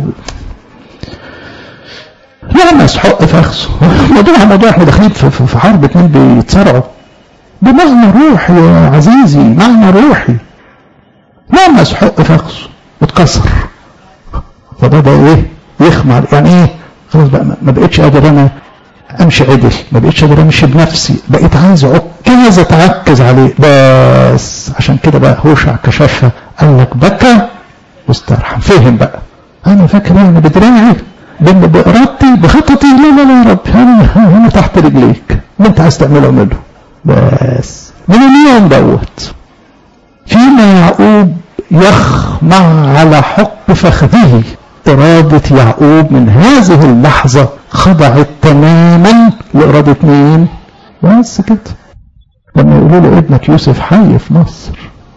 لمس حق فخذ موضوع موضوع احنا داخلين في, في, في حرب اتنين بيتصارعوا بمعنى روحي يا عزيزي معنى روحي لمس حق فخذ واتكسر فبدا ايه يخمر يعني ايه خلاص بقى ما بقتش قادر انا امشي عدل ما بقتش قادر امشي بنفسي بقيت عايز عكاز اتعكز عليه بس عشان كده بقى هوشع كشفها قال لك بكى واسترحم فهم بقى انا فاكر انا بدراعي بارادتي بخطتي لا لا لا يا رب انا انا تحت رجليك اللي انت عايز تعمله اعمله بس من اليوم دوت فيما يعقوب يخمع على حق فخذه إرادة يعقوب من هذه اللحظة خضعت تماما لإرادة مين؟ بس كده لما يقولوا له ابنك يوسف حي في مصر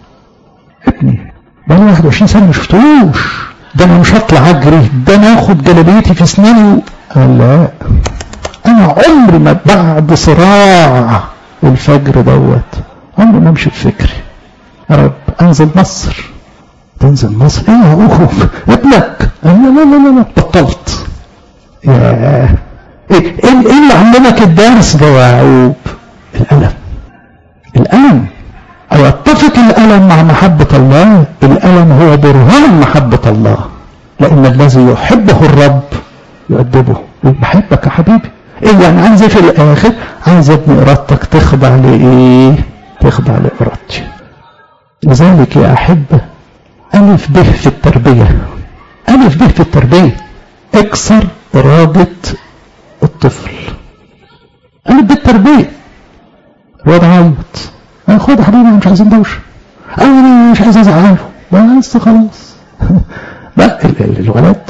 ابني بقى 21 سنة ما شفتوش ده انا مش هطلع اجري ده انا اخد جلابيتي في اسناني قال لا انا عمري ما بعد صراع الفجر دوت عمري ما امشي بفكري يا رب انزل مصر تنزل مصر ايه يا اخوك ابنك لا لا لا لا بطلت يا ايه ايه اللي علمك الدرس ده يا يعقوب الالم الالم أيتفق الألم مع محبة الله الألم هو برهان محبة الله لأن الذي يحبه الرب يؤدبه بحبك يا حبيبي إيه يعني عايز في الآخر عايز ابني إرادتك تخضع لإيه تخضع لإرادتي لذلك يا أحبة ألف به في التربية ألف به في التربية اكسر إرادة الطفل ألف بالتربية الواد عيط خد يا حبيبي مش عايزين دوشه انا مش عايز ازعله بس خلاص بقى الولد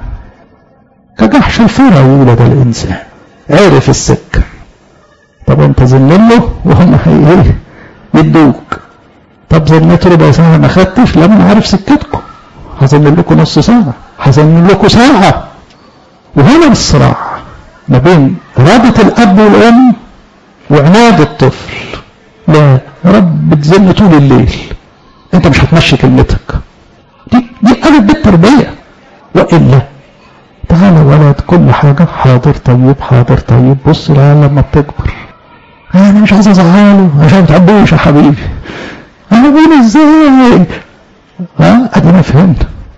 كجحش الفرع يولد الانسان عرف السكه طب انت له وهم هي ايه يدوك طب زنيت ربع ساعه ما خدتش لا انا عارف سكتكم هزنن لكم نص ساعه هزنن لكم ساعه وهنا الصراع ما بين رابط الاب والام وعناد الطفل لا يا رب بتزن طول الليل انت مش هتمشي كلمتك دي دي قالت بالتربيه والا تعالى ولد كل حاجه حاضر طيب حاضر طيب بص العيال لما بتكبر انا مش عايز ازعله عشان ما بتحبوش يا حبيبي انا بقول ازاي ها ادينا فهمت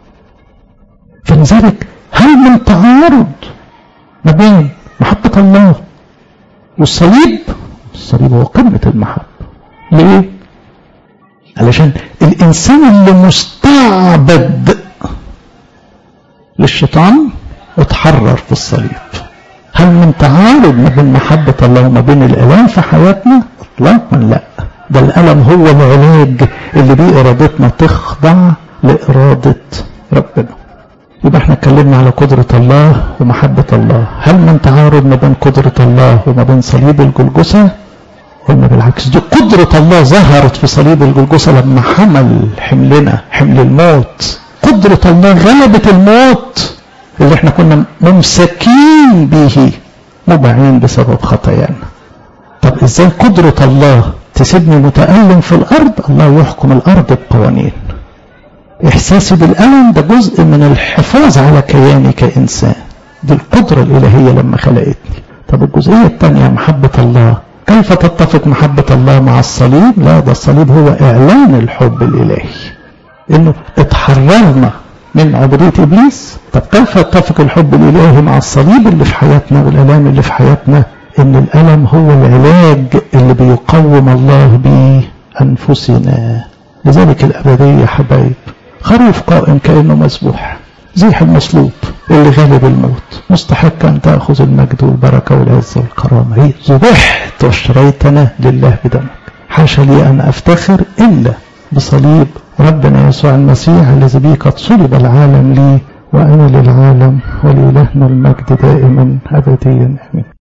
فلذلك هل من تعارض ما بين محبة الله والصليب الصليب هو قمة المحبة ليه؟ علشان الإنسان اللي مستعبد للشيطان اتحرر في الصليب هل من تعارض ما بين محبة الله وما بين الألام في حياتنا؟ إطلاقا لا ده الألم هو العلاج اللي بيه إرادتنا تخضع لإرادة ربنا يبقى احنا اتكلمنا على قدرة الله ومحبة الله هل من تعارض ما بين قدرة الله وما بين صليب الجلجسة قلنا بالعكس دي قدرة الله ظهرت في صليب الجلجسة لما حمل حملنا حمل الموت قدرة الله غلبت الموت اللي احنا كنا ممسكين به مبعين بسبب خطايانا طب ازاي قدرة الله تسيبني متألم في الأرض الله يحكم الأرض بقوانين إحساسي بالألم ده جزء من الحفاظ على كياني كإنسان دي القدرة الإلهية لما خلقتني طب الجزئية الثانية محبة الله كيف تتفق محبة الله مع الصليب لا ده الصليب هو إعلان الحب الإلهي إنه اتحررنا من عبودية إبليس طب كيف يتفق الحب الإلهي مع الصليب اللي في حياتنا والألام اللي في حياتنا إن الألم هو العلاج اللي بيقوم الله به أنفسنا لذلك الأبدية يا حبايب خروف قائم كأنه مسبوح زيح المصلوب اللي غالب الموت مستحق أن تأخذ المجد والبركة والعزة والكرامة هي ذبحت واشتريتنا لله بدمك حاشا لي أن أفتخر إلا بصليب ربنا يسوع المسيح الذي به قد صلب العالم لي وأنا للعالم ولإلهنا المجد دائما أبديا آمين